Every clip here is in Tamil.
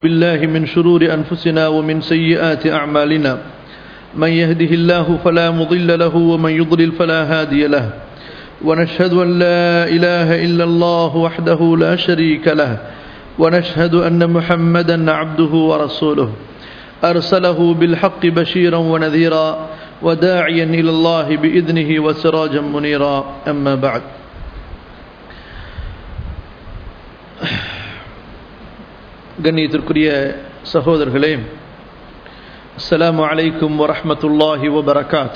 بالله من شرور أنفسنا ومن سيئات أعمالنا من يهده الله فلا مضل له ومن يضلل فلا هادي له ونشهد أن لا إله إلا الله وحده لا شريك له ونشهد أن محمدا عبده ورسوله أرسله بالحق بشيرا ونذيرا وداعيا إلى الله بإذنه وسراجا منيرا أما بعد கண்ணியத்திற்குரிய சகோதரர்களே அஸ்ஸலாமு அலைக்கும் வரஹமத்துல்லாஹி வபரகாத்து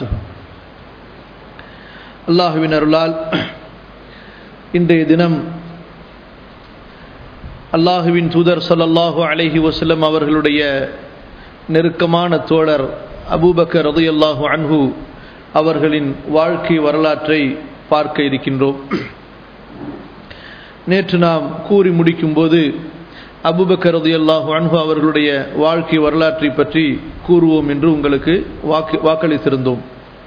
அல்லாஹுவின் அருளால் இன்றைய தினம் அல்லாஹுவின் தூதர் சல்லல்லாஹு அலைஹி வசல்லம் அவர்களுடைய நெருக்கமான தோழர் அபூபக்கர் ரது அல்லாஹு அன்ஹு அவர்களின் வாழ்க்கை வரலாற்றை பார்க்க இருக்கின்றோம் நேற்று நாம் கூறி முடிக்கும்போது அபுபக்கர் ரதி அல்லாஹு அன்ஹு அவர்களுடைய வாழ்க்கை வரலாற்றை பற்றி கூறுவோம் என்று உங்களுக்கு வாக்கு வாக்களித்திருந்தோம்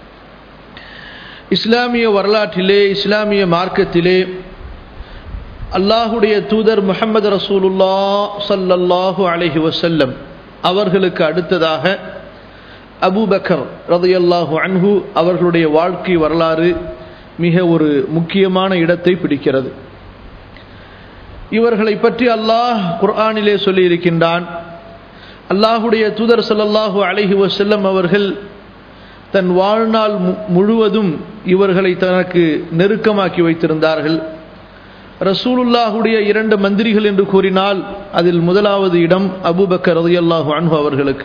இஸ்லாமிய வரலாற்றிலே இஸ்லாமிய மார்க்கத்திலே அல்லாஹுடைய தூதர் முகமது ரசூலுல்லா சல்லல்லாஹு அலஹி வசல்லம் அவர்களுக்கு அடுத்ததாக அபுபக்கர் ரதையல்லாஹு அன்ஹு அவர்களுடைய வாழ்க்கை வரலாறு மிக ஒரு முக்கியமான இடத்தை பிடிக்கிறது இவர்களை பற்றி அல்லாஹ் குர்ஆனிலே சொல்லி இருக்கின்றான் அல்லாஹுடைய தூதர் சல்லல்லாஹு அலஹி வசல்லம் அவர்கள் தன் வாழ்நாள் முழுவதும் இவர்களை தனக்கு நெருக்கமாக்கி வைத்திருந்தார்கள் ரசூலுல்லாஹுடைய இரண்டு மந்திரிகள் என்று கூறினால் அதில் முதலாவது இடம் அபுபக்கர் ரதையல்லாஹு அன்ஹு அவர்களுக்கு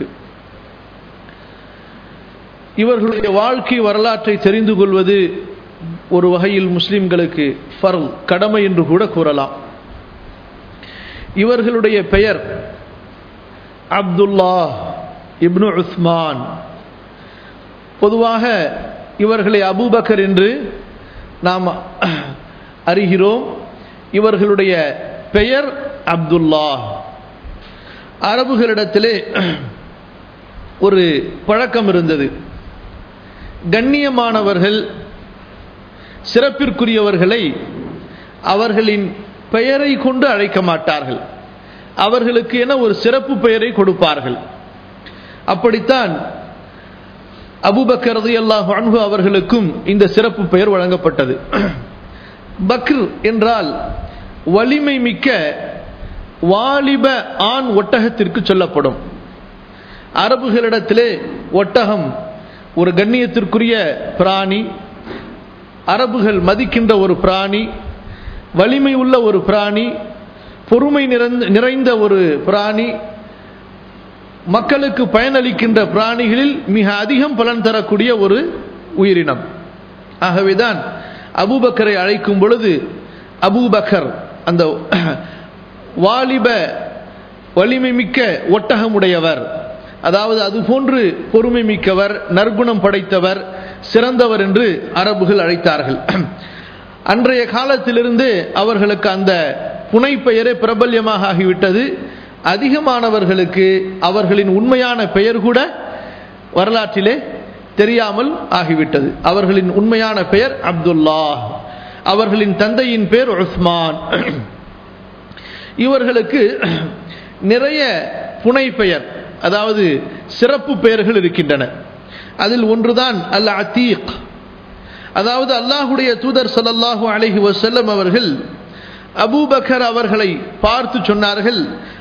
இவர்களுடைய வாழ்க்கை வரலாற்றை தெரிந்து கொள்வது ஒரு வகையில் முஸ்லிம்களுக்கு ஃபர்ல் கடமை என்று கூட கூறலாம் இவர்களுடைய பெயர் அப்துல்லா இப்னு உஸ்மான் பொதுவாக இவர்களை அபூபக்கர் என்று நாம் அறிகிறோம் இவர்களுடைய பெயர் அப்துல்லா அரபுகளிடத்திலே ஒரு பழக்கம் இருந்தது கண்ணியமானவர்கள் சிறப்பிற்குரியவர்களை அவர்களின் பெயரை கொண்டு அழைக்க மாட்டார்கள் அவர்களுக்கு என ஒரு சிறப்பு பெயரை கொடுப்பார்கள் அப்படித்தான் அபுபக்கரது அல்லாஹ் அன்பு அவர்களுக்கும் இந்த சிறப்பு பெயர் வழங்கப்பட்டது பக்ர் என்றால் வலிமை மிக்க வாலிப ஆண் ஒட்டகத்திற்கு சொல்லப்படும் அரபுகளிடத்திலே ஒட்டகம் ஒரு கண்ணியத்திற்குரிய பிராணி அரபுகள் மதிக்கின்ற ஒரு பிராணி வலிமை உள்ள ஒரு பிராணி பொறுமை நிறைந்த ஒரு பிராணி மக்களுக்கு பயனளிக்கின்ற பிராணிகளில் மிக அதிகம் பலன் தரக்கூடிய ஒரு உயிரினம் ஆகவேதான் அபூபக்கரை அழைக்கும் பொழுது அபூபக்கர் அந்த வாலிப வலிமை மிக்க ஒட்டகமுடையவர் அதாவது அது போன்று பொறுமை மிக்கவர் நற்குணம் படைத்தவர் சிறந்தவர் என்று அரபுகள் அழைத்தார்கள் அன்றைய காலத்திலிருந்து அவர்களுக்கு அந்த புனை பெயரே பிரபல்யமாக ஆகிவிட்டது அதிகமானவர்களுக்கு அவர்களின் உண்மையான பெயர் கூட வரலாற்றிலே தெரியாமல் ஆகிவிட்டது அவர்களின் உண்மையான பெயர் அப்துல்லா அவர்களின் தந்தையின் பேர் உஸ்மான் இவர்களுக்கு நிறைய புனை பெயர் அதாவது சிறப்பு பெயர்கள் இருக்கின்றன அதில் ஒன்றுதான் அல் அத்தீக் அதாவது அல்லாஹுடைய தூதர் சல்லல்லாஹு அலஹி வசல்லம் அவர்கள் அபூபக்கர் அவர்களை பார்த்து சொன்னார்கள்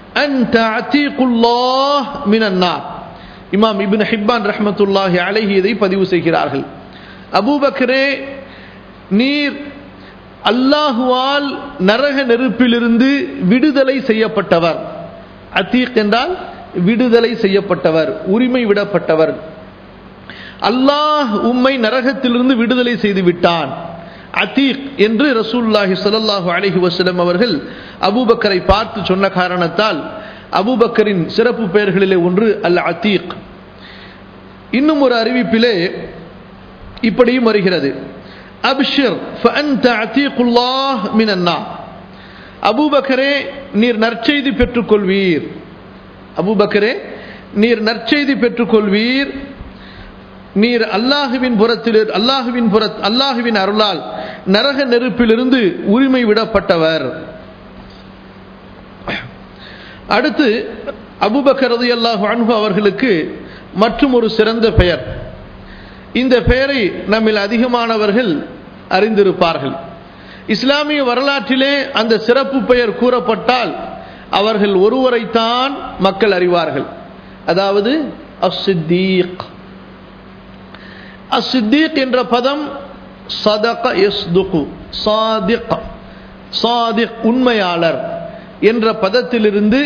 இமாம் இபின் ஹிப்பான் ரஹமத்துல்லாஹி அலஹி இதை பதிவு செய்கிறார்கள் அபூபக்கரே நீர் அல்லாஹுவால் நரக நெருப்பிலிருந்து விடுதலை செய்யப்பட்டவர் அத்தீக் என்றால் விடுதலை செய்யப்பட்டவர் உரிமை விடப்பட்டவர் அல்லாஹ் உம்மை நரகத்திலிருந்து விடுதலை செய்து விட்டான் அத்தீக் என்று ரசூல்லாஹி சல்லாஹூ அலஹி வசலம் அவர்கள் அபூபக்கரை பார்த்து சொன்ன காரணத்தால் அபூபக்கரின் சிறப்பு பெயர்களிலே ஒன்று அல் அத்தீக் இன்னும் ஒரு அறிவிப்பிலே இப்படியும் வருகிறது அப்ஷிர் அத்தீக்குல்லாஹ் மினன்னா அபூபக்கரே நீர் நற்செய்தி பெற்றுக்கொள்வீர் அபூபக்கரே நீர் நற்செய்தி பெற்றுக்கொள்வீர் நீர் அல்லாஹுவின் புறத்தில் அல்லாஹுவின் புற அல்லாஹுவின் அருளால் நரக நெருப்பிலிருந்து உரிமை விடப்பட்டவர் அடுத்து அபுபக்கர் ரலியல்லாஹு அன்ஹு அவர்களுக்கு மற்றும் ஒரு சிறந்த பெயர் இந்த பெயரை நம்மில் அதிகமானவர்கள் அறிந்திருப்பார்கள் இஸ்லாமிய வரலாற்றிலே அந்த சிறப்பு பெயர் கூறப்பட்டால் அவர்கள் ஒருவரைத்தான் மக்கள் அறிவார்கள் அதாவது அஸ்ஸித்தீக் அஸ்ஸித்தீக் என்ற பதம் சதக யஸ்துகு சாதிக் சாதிக் உண்மையாளர் என்ற பதத்திலிருந்து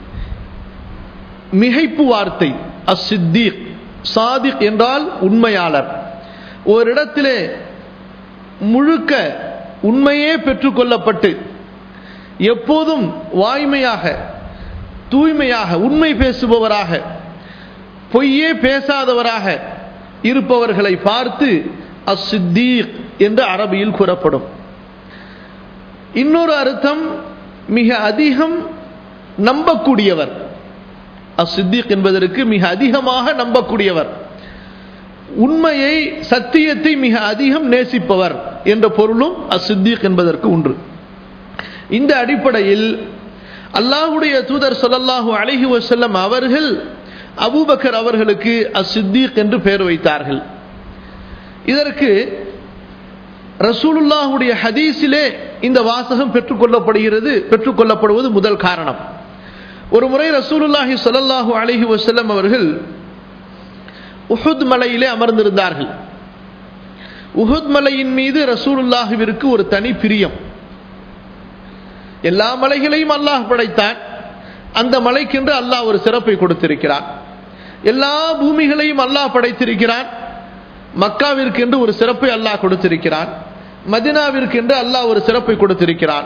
மிகைப்பு வார்த்தை அஸ்ஸித்தீக் சாதிக் என்றால் உண்மையாளர் ஓரிடத்திலே முழுக்க உண்மையே பெற்றுக்கொள்ளப்பட்டு எப்போதும் வாய்மையாக தூய்மையாக உண்மை பேசுபவராக பொய்யே பேசாதவராக இருப்பவர்களை பார்த்து அஸ்ஸித்தீக் என்று அரபியில் கூறப்படும் இன்னொரு அர்த்தம் மிக அதிகம் நம்பக்கூடியவர் அஸ்ஸித்தீக் என்பதற்கு மிக அதிகமாக நம்பக்கூடியவர் உண்மையை சத்தியத்தை மிக அதிகம் நேசிப்பவர் என்ற பொருளும் அஸ்ஸித்தீக் என்பதற்கு உண்டு இந்த அடிப்படையில் அல்லாஹுடைய தூதர் சொல்லல்லாஹு அழகி வசல்லம் அவர்கள் அபூபக்கர் அவர்களுக்கு அஸ்ஸித்தீக் என்று பெயர் வைத்தார்கள் இதற்கு ரசூலுல்லாஹுடைய ஹதீஸிலே இந்த வாசகம் பெற்றுக்கொள்ளப்படுகிறது பெற்றுக்கொள்ளப்படுவது முதல் காரணம் ஒரு முறை ரசூலுல்லாஹி சொல்லல்லாஹு அழகி வசல்லம் அவர்கள் உஹுத் மலையிலே அமர்ந்திருந்தார்கள் உஹுத் மலையின் மீது ரசூலுல்லாஹுவிற்கு ஒரு தனி பிரியம் எல்லா மலைகளையும் அல்லாஹ் படைத்தான் அந்த மலைக்கென்று அல்லாஹ் ஒரு சிறப்பை கொடுத்திருக்கிறான் எல்லா பூமிகளையும் அல்லாஹ் படைத்திருக்கிறான் மக்காவிற்கென்று ஒரு சிறப்பை அல்லாஹ் கொடுத்திருக்கிறான் மதினாவிற்கென்று அல்லாஹ் ஒரு சிறப்பை கொடுத்திருக்கிறான்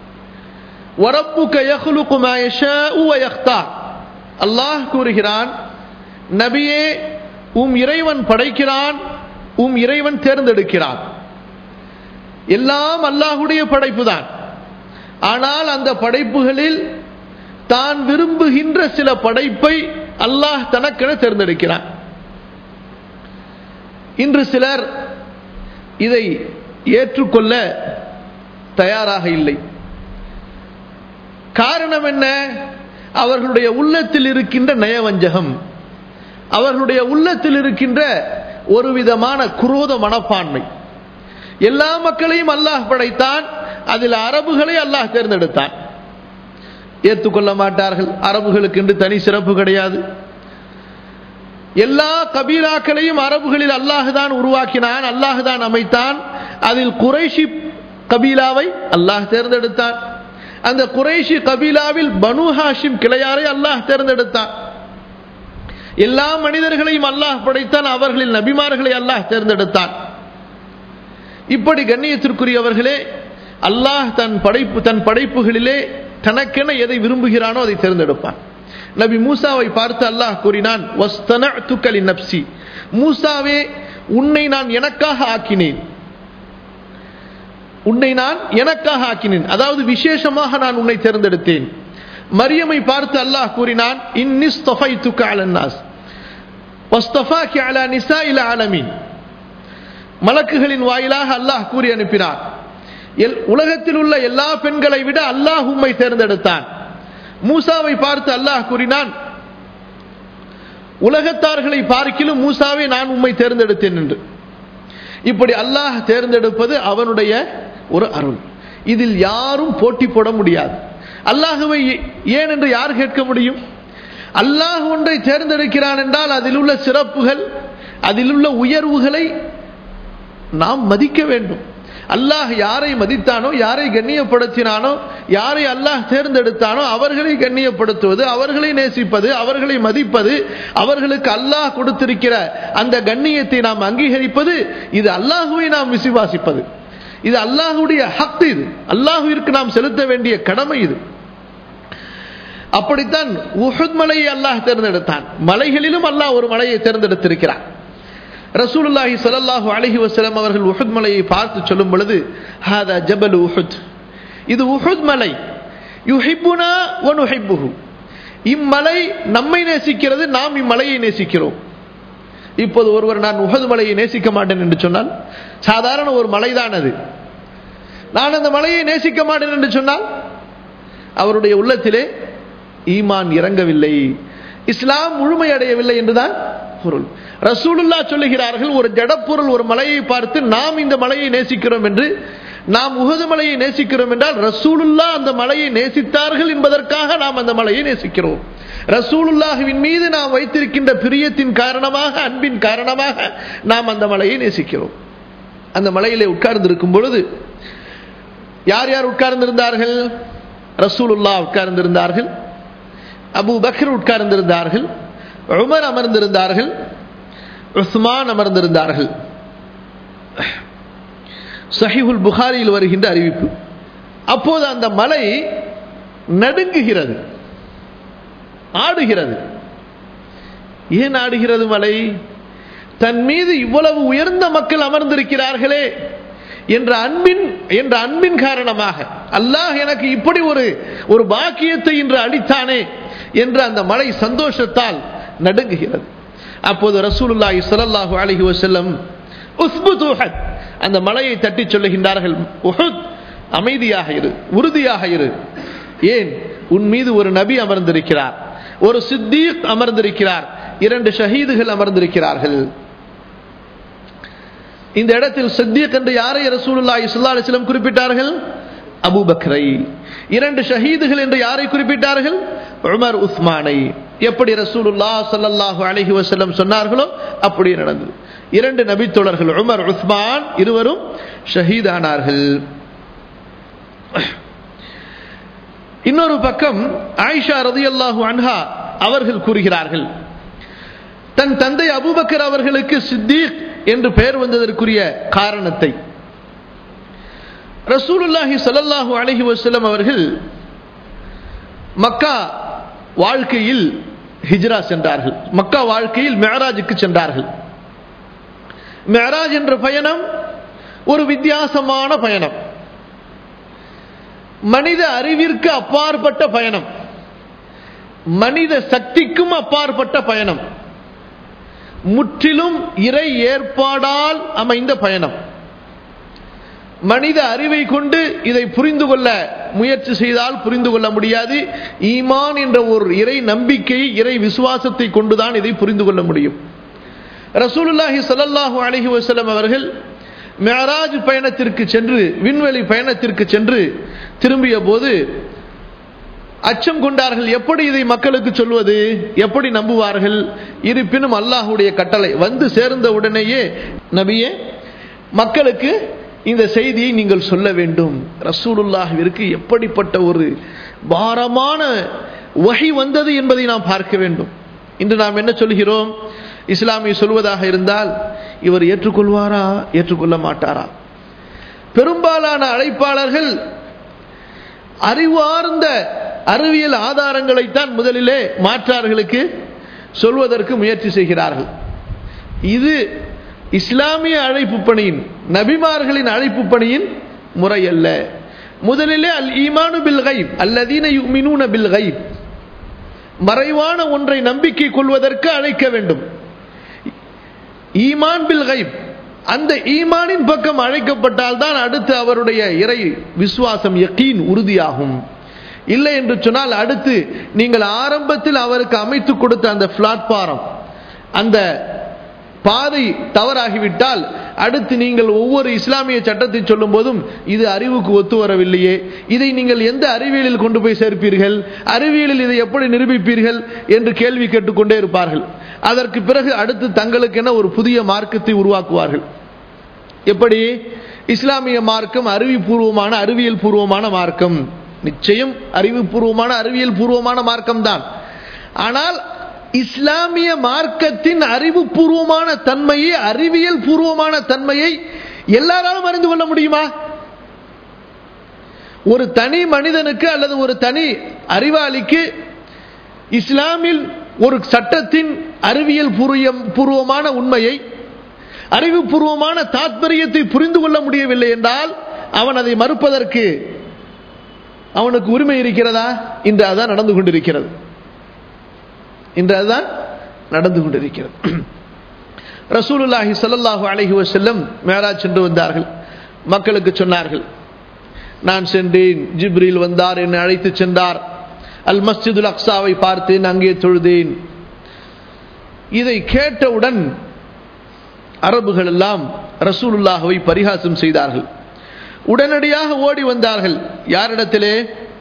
அல்லாஹ் கூறுகிறான் நபியே உம் இறைவன் படைக்கிறான் உம் இறைவன் தேர்ந்தெடுக்கிறான் எல்லாம் அல்லாஹுடைய படைப்பு தான் ஆனால் அந்த படைப்புகளில் தான் விரும்புகின்ற சில படைப்பை அல்லாஹ் தனக்கென தேர்ந்தெடுக்கிறான் இன்று சிலர் இதை ஏற்றுக்கொள்ள தயாராக இல்லை காரணம் என்ன அவர்களுடைய உள்ளத்தில் இருக்கின்ற நயவஞ்சகம் அவர்களுடைய உள்ளத்தில் இருக்கின்ற ஒரு விதமான குரோத மனப்பான்மை எல்லா மக்களையும் அல்லாஹ் படைத்தான் அதில் அரபுகளை அல்லாஹ் தேர்ந்தெடுத்தான் ஏற்றுக்கொள்ள மாட்டார்கள் அரபுகளுக்கு என்று தனி சிறப்பு கிடையாது எல்லா கபீலாக்களையும் அரபுகளில் அல்லாஹுதான் உருவாக்கினான் அல்லாஹுதான் அமைத்தான் அதில் குறைஷி கபீலாவை அல்லாஹ் தேர்ந்தெடுத்தான் அந்த குறைஷி கபீலாவில் பனு ஹாஷிம் கிளையாரை அல்லாஹ் தேர்ந்தெடுத்தான் எல்லா மனிதர்களையும் அல்லாஹ் படைத்தான் அவர்களில் நபிமார்களை அல்லாஹ் தேர்ந்தெடுத்தான் இப்படி கண்ணியத்திற்குரியவர்களே அல்லாஹ் தன் படைப்பு தன் படைப்புகளிலே தனக்கென எதை விரும்புகிறானோ அதை தேர்ந்தெடுப்பான் நபி மூசாவை பார்த்து அல்லாஹ் கூறினான் நப்சி மூசாவே உன்னை நான் எனக்காக ஆக்கினேன் உன்னை நான் எனக்காக ஆக்கினேன் அதாவது விசேஷமாக நான் உன்னை தேர்ந்தெடுத்தேன் மரியமை பார்த்து அல்லாஹ் கூறினான் இன்னிஸ் தொஃபை துக்க அலன்னாஸ் வஸ்தஃபாக்கி அலா நிசா இல ஆலமீன் மலக்குகளின் வாயிலாக அல்லாஹ் கூறி அனுப்பினார் உலகத்தில் உள்ள எல்லா பெண்களை விட அல்லாஹ் உம்மை தேர்ந்தெடுத்தான் மூசாவை பார்த்து அல்லாஹ் கூறினான் உலகத்தார்களை பார்க்கிலும் மூசாவை நான் உம்மை தேர்ந்தெடுத்தேன் என்று இப்படி அல்லாஹ் தேர்ந்தெடுப்பது அவனுடைய ஒரு அருள் இதில் யாரும் போட்டி போட முடியாது அல்லாஹுவை ஏன் என்று யார் கேட்க முடியும் அல்லாஹ் ஒன்றை தேர்ந்தெடுக்கிறான் என்றால் அதில் உள்ள சிறப்புகள் அதில் உள்ள உயர்வுகளை நாம் மதிக்க வேண்டும் அல்லாஹ் யாரை மதித்தானோ யாரை கண்ணியப்படுத்தினானோ யாரை அல்லாஹ் தேர்ந்தெடுத்தானோ அவர்களை கண்ணியப்படுத்துவது அவர்களை நேசிப்பது அவர்களை மதிப்பது அவர்களுக்கு அல்லாஹ் கொடுத்திருக்கிற அந்த கண்ணியத்தை நாம் அங்கீகரிப்பது இது அல்லாஹுவை நாம் விசுவாசிப்பது இது அல்லாஹுடைய ஹக்கு இது அல்லாஹுவிற்கு நாம் செலுத்த வேண்டிய கடமை இது அப்படித்தான் உஹத் மலையை அல்லாஹ் தேர்ந்தெடுத்தான் மலைகளிலும் அல்லாஹ் ஒரு மலையை தேர்ந்தெடுத்திருக்கிறான் ரசூலுல்லாஹி ஸல்லல்லாஹு அலைஹி வஸல்லம் அவர்கள் உஹத் மலையை பார்த்து சொல்லும் பொழுது ஹாதா ஜபல் உஹத் இது உஹத் மலை யுஹிப்புனா வ நுஹிப்புஹு இம்மலை நம்மை நேசிக்கிறது நாம் இம்மலையை நேசிக்கிறோம் இப்போது ஒருவர் நான் உஹது மலையை நேசிக்க மாட்டேன் என்று சொன்னால் சாதாரண ஒரு மலைதான் அது நான் அந்த மலையை நேசிக்க மாட்டேன் என்று சொன்னால் அவருடைய உள்ளத்திலே ஈமான் இறங்கவில்லை இஸ்லாம் முழுமையடையவில்லை என்றுதான் பொருள் ரசூலுல்லா சொல்லுகிறார்கள் ஒரு ஜடப்பொருள் ஒரு மலையை பார்த்து நாம் இந்த மலையை நேசிக்கிறோம் என்று நாம் உகது மலையை நேசிக்கிறோம் என்றால் ரசூலுல்லா அந்த மலையை நேசித்தார்கள் என்பதற்காக நாம் அந்த மலையை நேசிக்கிறோம் ரசூலுல்லாஹுவின் மீது நாம் வைத்திருக்கின்ற பிரியத்தின் காரணமாக அன்பின் காரணமாக நாம் அந்த மலையை நேசிக்கிறோம் அந்த மலையிலே உட்கார்ந்து இருக்கும் பொழுது யார் யார் உட்கார்ந்திருந்தார்கள் ரசூலுல்லா உட்கார்ந்திருந்தார்கள் அபு பக்ர் உட்கார்ந்திருந்தார்கள் உமர் அமர்ந்திருந்தார்கள் உஸ்மான் அமர்ந்திருந்தார்கள் சஹிஹுல் புகாரியில் வருகின்ற அறிவிப்பு அப்போது அந்த மலை நடுங்குகிறது ஆடுகிறது ஏன் ஆடுகிறது மலை தன் மீது இவ்வளவு உயர்ந்த மக்கள் அமர்ந்திருக்கிறார்களே என்ற அன்பின் என்ற அன்பின் காரணமாக அல்லாஹ் எனக்கு இப்படி ஒரு ஒரு பாக்கியத்தை இன்று அளித்தானே என்று அந்த மலை சந்தோஷத்தால் நடுங்குகிறது அப்போது ரசூலுல்லாஹி ஸல்லல்லாஹு அலைஹி வஸல்லம் உஸ்புது ஹத் அந்த மலையை தட்டி சொல்லுகின்றார்கள் உஹுத் அமைதியாக இரு உறுதியாக இரு ஏன் உன் மீது ஒரு நபி அமர்ந்திருக்கிறார் ஒரு சித்தீக் அமர்ந்திருக்கிறார் இரண்டு ஷஹீதுகள் அமர்ந்திருக்கிறார்கள் இந்த இடத்தில் சித்தியக் என்று யாரை ரசூலுல்லாஹி ஸல்லல்லாஹு அலைஹி வஸல்லம் குறிப்பிட்டார்கள் அபூ பக்ரை இரண்டு ஷஹீதுகள் என்று யாரை குறிப்பிட்டார்கள் உமர் உஸ்மானை எப்படி ரசூலுல்லாஹ் ஸல்லல்லாஹு அலைஹி வஸல்லம் சொன்னார்களோ அப்படியே நடந்தது இரண்டு நபித்தோழர்கள் உமர் உஸ்மான் இருவரும் ஷஹீதானார்கள் இன்னொரு பக்கம் ஆயிஷா ரதியல்லாஹு அன்ஹா அவர்கள் கூறுகிறார்கள் தன் தந்தை அபூபக்கர் அவர்களுக்கு சித்தீக் என்று பெயர் வந்ததற்குரிய காரணத்தை ரசூலுல்லாஹி ஸல்லல்லாஹு அலைஹி வஸல்லம் அவர்கள் மக்கா வாழ்க்கையில் ஹிஜ்ரா சென்றார்கள் மக்கா வாழ்க்கையில் மெஹராஜுக்கு சென்றார்கள் மெஹராஜ் என்ற பயணம் ஒரு வித்தியாசமான பயணம் மனித அறிவிற்கு அப்பாற்பட்ட பயணம் மனித சக்திக்கும் அப்பாற்பட்ட பயணம் முற்றிலும் இறை ஏற்பாடால் அமைந்த பயணம் மனித அறிவை கொண்டு இதை புரிந்து கொள்ள முயற்சி செய்தால் புரிந்து கொள்ள முடியாது ஈமான் என்ற ஒரு இறை நம்பிக்கை இறை விசுவாசத்தை கொண்டுதான் இதை புரிந்து கொள்ள முடியும் ரசூலுல்லாஹி ஸல்லல்லாஹு அலைஹி வஸல்லம் அவர்கள் மெஹராஜ் பயணத்திற்கு சென்று விண்வெளி பயணத்திற்கு சென்று திரும்பிய போது அச்சம் கொண்டார்கள் எப்படி இதை மக்களுக்கு சொல்வது எப்படி நம்புவார்கள் இருப்பினும் அல்லாஹுடைய கட்டளை வந்து சேர்ந்த உடனேயே நபியே மக்களுக்கு இந்த செய்தியை நீங்கள் சொல்ல வேண்டும் ரசூலுல்லாஹிற்கு எப்படிப்பட்ட ஒரு பாரமான வகை வந்தது என்பதை நாம் பார்க்க வேண்டும் இன்று நாம் என்ன சொல்கிறோம் இஸ்லாமிய சொல்வதாக இருந்தால் இவர் ஏற்றுக்கொள்வாரா ஏற்றுக்கொள்ள மாட்டாரா பெரும்பாலான அழைப்பாளர்கள் அறிவார்ந்த அறிவியல் ஆதாரங்களைத்தான் முதலிலே மாற்றார்களுக்கு சொல்வதற்கு முயற்சி செய்கிறார்கள் இது இஸ்லாமிய அழைப்பு பணியின் நபிமார்களின் அழைப்பு பணியின் முறை அல்ல முதலிலே அல் ஈமானு பில் கைப் அல்லதீன யுமினூன பில் கைப் மறைவான ஒன்றை நம்பிக்கை கொள்வதற்கு அழைக்க வேண்டும் ஈமான் பில் கைப் அந்த ஈமானின் பக்கம் அழைக்கப்பட்டால் தான் அடுத்து அவருடைய இறை விசுவாசம் யக்கீன் உறுதியாகும் இல்லை என்று சொன்னால் அடுத்து நீங்கள் ஆரம்பத்தில் அவருக்கு அமைத்து கொடுத்த அந்த பிளாட்பாரம் அந்த பாதை தவறாகிவிட்டால் அடுத்து நீங்கள் ஒவ்வொரு இஸ்லாமிய சட்டத்தை சொல்லும் போதும் இது அறிவுக்கு ஒத்து வரவில்லையே இதை நீங்கள் எந்த அறிவியலில் கொண்டு போய் சேர்ப்பீர்கள் அறிவியலில் இதை எப்படி நிரூபிப்பீர்கள் என்று கேள்வி கேட்டுக்கொண்டே இருப்பார்கள் அதற்கு பிறகு அடுத்து தங்களுக்கென ஒரு புதிய மார்க்கத்தை உருவாக்குவார்கள் எப்படி இஸ்லாமிய மார்க்கம் அறிவிப்பூர்வமான அறிவியல் பூர்வமான மார்க்கம் நிச்சயம் அறிவுபூர்வமான அறிவியல் பூர்வமான மார்க்கம் தான் ஆனால் இஸ்லாமிய மார்க்கத்தின் அறிவுபூர்வமான தன்மையை அறிவியல் பூர்வமான தன்மையை எல்லாராலும் அறிந்து கொள்ள முடியுமா ஒரு தனி மனிதனுக்கு அல்லது ஒரு தனி அறிவாளிக்கு இஸ்லாமில் ஒரு சட்டத்தின் அறிவியல் பூர்வமான உண்மையை அறிவுபூர்வமான தாத்பரியத்தை புரிந்து கொள்ள முடியவில்லை என்றால் அவன் அதை மறுப்பதற்கு அவனுக்கு உரிமை இருக்கிறதா இன்று அதான் நடந்து கொண்டிருக்கிறது இன்று அதுதான் நடந்து கொண்டிருக்கிறது ரசூலுல்லாஹி சல்லாஹு அலஹி வசல்லம் மேராஜ் சென்று வந்தார்கள் மக்களுக்கு சொன்னார்கள் நான் சென்றேன் ஜிப்ரில் வந்தார் என்னை அழைத்து சென்றார் அல் மஸ்ஜிதுல் அக்ஸாவை பார்த்தேன் அங்கே தொழுதேன் இதை கேட்டவுடன் அரபுகள் எல்லாம் ரசூலுல்லாஹவை பரிகாசம் செய்தார்கள் உடனடியாக ஓடி வந்தார்கள் யாரிடத்திலே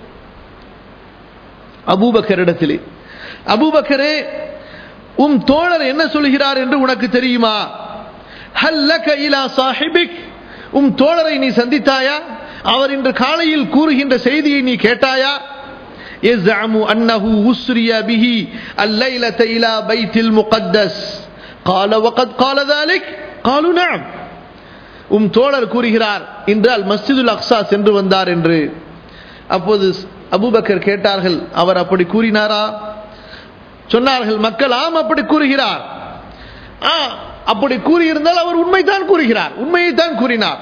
அபூபக்கரிடத்திலே அபூபக்கரே உம் தோழர் என்ன சொல்கிறார் என்று உனக்கு தெரியுமா ஹல்லக இலா சாஹிபிக் உம் தோழரை நீ சந்தித்தாயா அவர் இன்று காலையில் கூறுகின்ற செய்தியை நீ கேட்டாயா يزعم أنه أسري به الليلة إلى بيت المقدس قال وقد قال ذلك قالوا نعم உம் தோழர் கூறுகிறார் இன்று அல் மஸ்ஜிதுல் அக்ஸா சென்று வந்தார் என்று அப்போது அபூபக்கர் கேட்டார்கள் அவர் அப்படி கூறினாரா சொன்னார்கள் மக்கள் ஆம் அப்படி கூறுகிறார் ஆ அப்படி கூறியிருந்தால் அவர் உண்மைதான் கூறுகிறார் உண்மையை தான் கூறினார்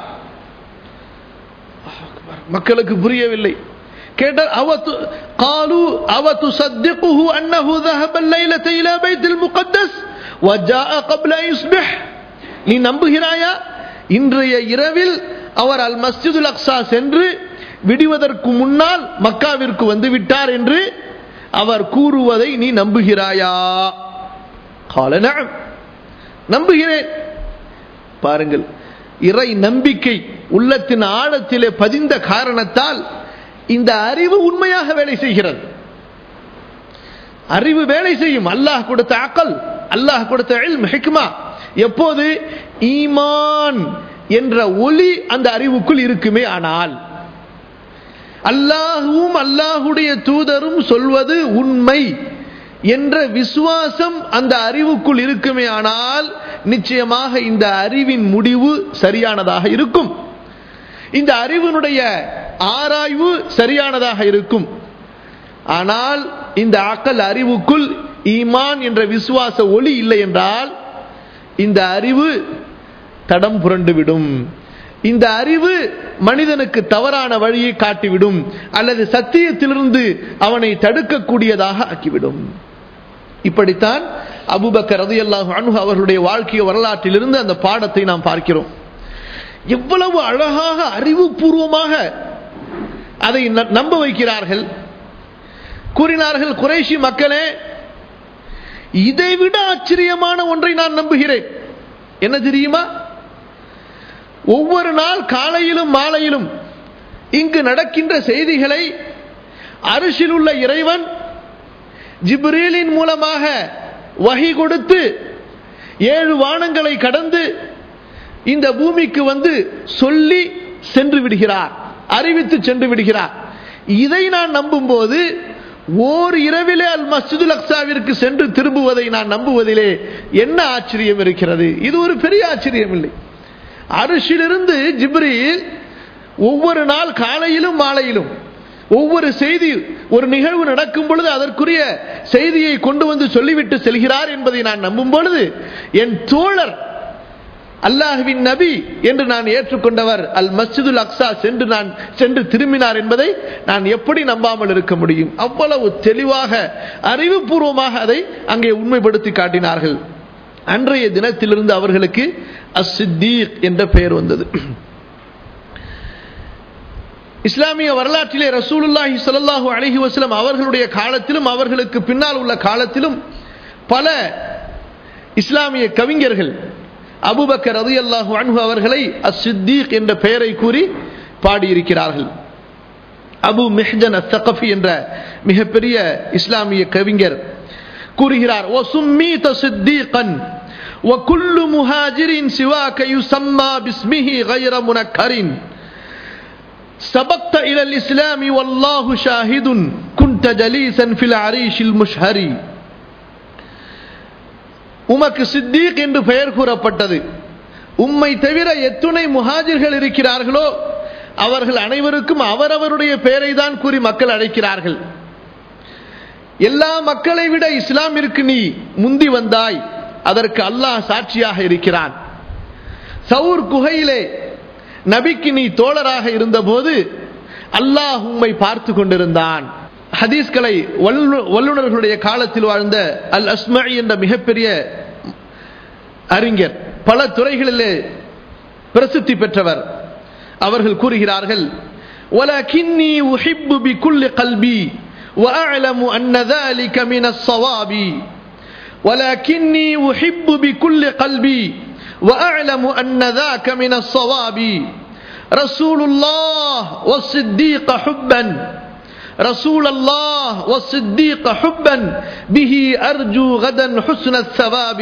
மக்களுக்கு புரியவில்லை கேட்டார் அவத்து காலு அவத்து சத்திகுஹு அன்னஹு ذهب الليلة إلى بيت المقدس وجاء قبل أن يصبح நீ நம்புகிறாயா இன்றைய இரவில் அவர் அல் மஸ்ஜிதுல் அக்ஸா சென்று விடுவதற்கு முன்னால் மக்காவிற்கு வந்து விட்டார் என்று அவர் கூறுவதை நீ நம்புகிறாயா கால நஅம். நம்புகிறேன் பாருங்கள் இறை நம்பிக்கை உள்ளத்தின் ஆழத்திலே பதிந்த காரணத்தால் இந்த அறிவு உண்மையாக வேலை செய்கிறது அறிவு வேலை செய்யும் அல்லாஹ் கொடுத்த அக்கல் அல்லாஹ் கொடுத்த இல்ம் ஹிக்மா எப்போது ஈமான் என்ற ஒளி அந்த அறிவுக்குள் இருக்குமே ஆனால் அல்லாஹுவும் அல்லாஹுடைய தூதரும் சொல்வது உண்மை என்ற விசுவாசம் அந்த அறிவுக்குள் இருக்குமே ஆனால் நிச்சயமாக இந்த அறிவின் முடிவு சரியானதாக இருக்கும் இந்த அறிவினுடைய ஆராய்வு சரியானதாக இருக்கும் ஆனால் இந்த அக்கல் அறிவுக்குள் ஈமான் என்ற விசுவாச ஒளி இல்லை என்றால் இந்த அறிவு தடம் புரண்டுவிடும் இந்த அறிவு மனிதனுக்கு தவறான வழியை காட்டிவிடும் அல்லது சத்தியத்திலிருந்து அவனை தடுக்கக்கூடியதாக ஆக்கிவிடும் இப்படித்தான் அபுபக்கர் ரதியல்லாஹு அன்ஹு அவர்களுடைய வாழ்க்கை வரலாற்றிலிருந்து அந்த பாடத்தை நாம் பார்க்கிறோம் எவ்வளவு அழகாக அறிவுபூர்வமாக அதை ந- நம்ப வைக்கிறார்கள் கூறினார்கள் குறைஷி மக்களே இதைவிட ஆச்சரியமான ஒன்றை நான் நம்புகிறேன் என்ன தெரியுமா ஒவ்வொரு நாள் காலையிலும் மாலையிலும் இங்கு நடக்கின்ற செய்திகளை அரிசில் உள்ள இறைவன் ஜிப்ரீலின் மூலமாக வகை கொடுத்து ஏழு வானங்களை கடந்து இந்த பூமிக்கு வந்து சொல்லி சென்று விடுகிறார் அறிவித்து சென்று விடுகிறார் இதை நான் நம்பும்போது ஓர் இரவிலே அல் மஸ்ஜிதுல் அக்ஸாவிற்கு சென்று திரும்புவதை நான் நம்புவதிலே என்ன ஆச்சரியம் இருக்கிறது இது ஒரு பெரிய ஆச்சரியம் இல்லை அரிசிலிருந்து ஜிப்ரீல் ஒவ்வொரு நாள் காலையிலும் மாலையிலும் ஒவ்வொரு செய்தி ஒரு நிகழ்வு நடக்கும் பொழுது அதற்குரிய செய்தியை கொண்டு வந்து சொல்லிவிட்டு செல்கிறார் என்பதை நான் நம்பும் பொழுது என் தோழர் அல்லாஹுவின் நபி என்று நான் ஏற்றுக்கொண்டவர் அல் மஸ்ஜிதுல் அக்ஸா சென்று நான் சென்று திரும்பினார் என்பதை நான் எப்படி நம்பாமல் இருக்க முடியும் அவ்வளவு தெளிவாக அறிவுபூர்வமாக அதை அங்கே உண்மைப்படுத்தி காட்டினார்கள் அன்றைய தினத்திலிருந்து அவர்களுக்கு அஸ்ஸித்தீக் என்ற பெயர் வந்தது இஸ்லாமிய வரலாற்றிலே ரசூலுல்லாஹி ஸல்லல்லாஹு அலைஹி வஸல்லம் அவர்களுடைய காலத்திலும் அவர்களுக்கு பின்னால் உள்ள காலத்திலும் பல இஸ்லாமிய கவிஞர்கள் அபூபக்கர் ரலியல்லாஹு அன்ஹு அவர்களை அஸ்-சித்தீக் என்ற பெயரை கூறி பாடியிருக்கிறார்கள் அபு மிஹ்ஜன் அத்தகஃபி என்ற மிகப்பெரிய இஸ்லாமிய கவிஞர் கூறுகிறார் ஓ சும்மீத சித்தீகன் وكل مهاجر سواك يسمى باسمه غير منكر سبقت إلى الإسلام والله شاهد كنت جليسا في العريش المشهر உமக்கு சித்தீக் என்று பெயர் கூறப்பட்டது உம்மை தவிர எத்துணை முஹாஜிர்கள் இருக்கிறார்களோ அவர்கள் அனைவருக்கும் அவரவருடைய பெயரை தான் கூறி மக்கள் அழைக்கிறார்கள் எல்லா மக்களை விட இஸ்லாமிற்கு நீ முந்தி வந்தாய் அதற்கு அல்லாஹ் சாட்சியாக இருக்கிறான் சவுர் குகையிலே நபிக்கு நீ தோழராக இருந்தபோது அல்லாஹ் உம்மை பார்த்து கொண்டிருந்தான் ஹதீஸ்களை வல்லு- வல்லுனர்களுடைய காலத்தில் வாழ்ந்த அல் அஸ்மஇ என்ற மிகப்பெரிய அறிஞர் பல துறைகளிலே பிரசித்தி பெற்றவர் அவர்கள் கூறுகிறார்கள் ولكني أحب بكل قلبي وأعلم أن ذلك من الصواب ولكني أحب بكل قلبي وأعلم أن ذاك من الصواب رسول الله والصديق حبا رسول الله والصديق حبا به أرجو غدا حسن الثواب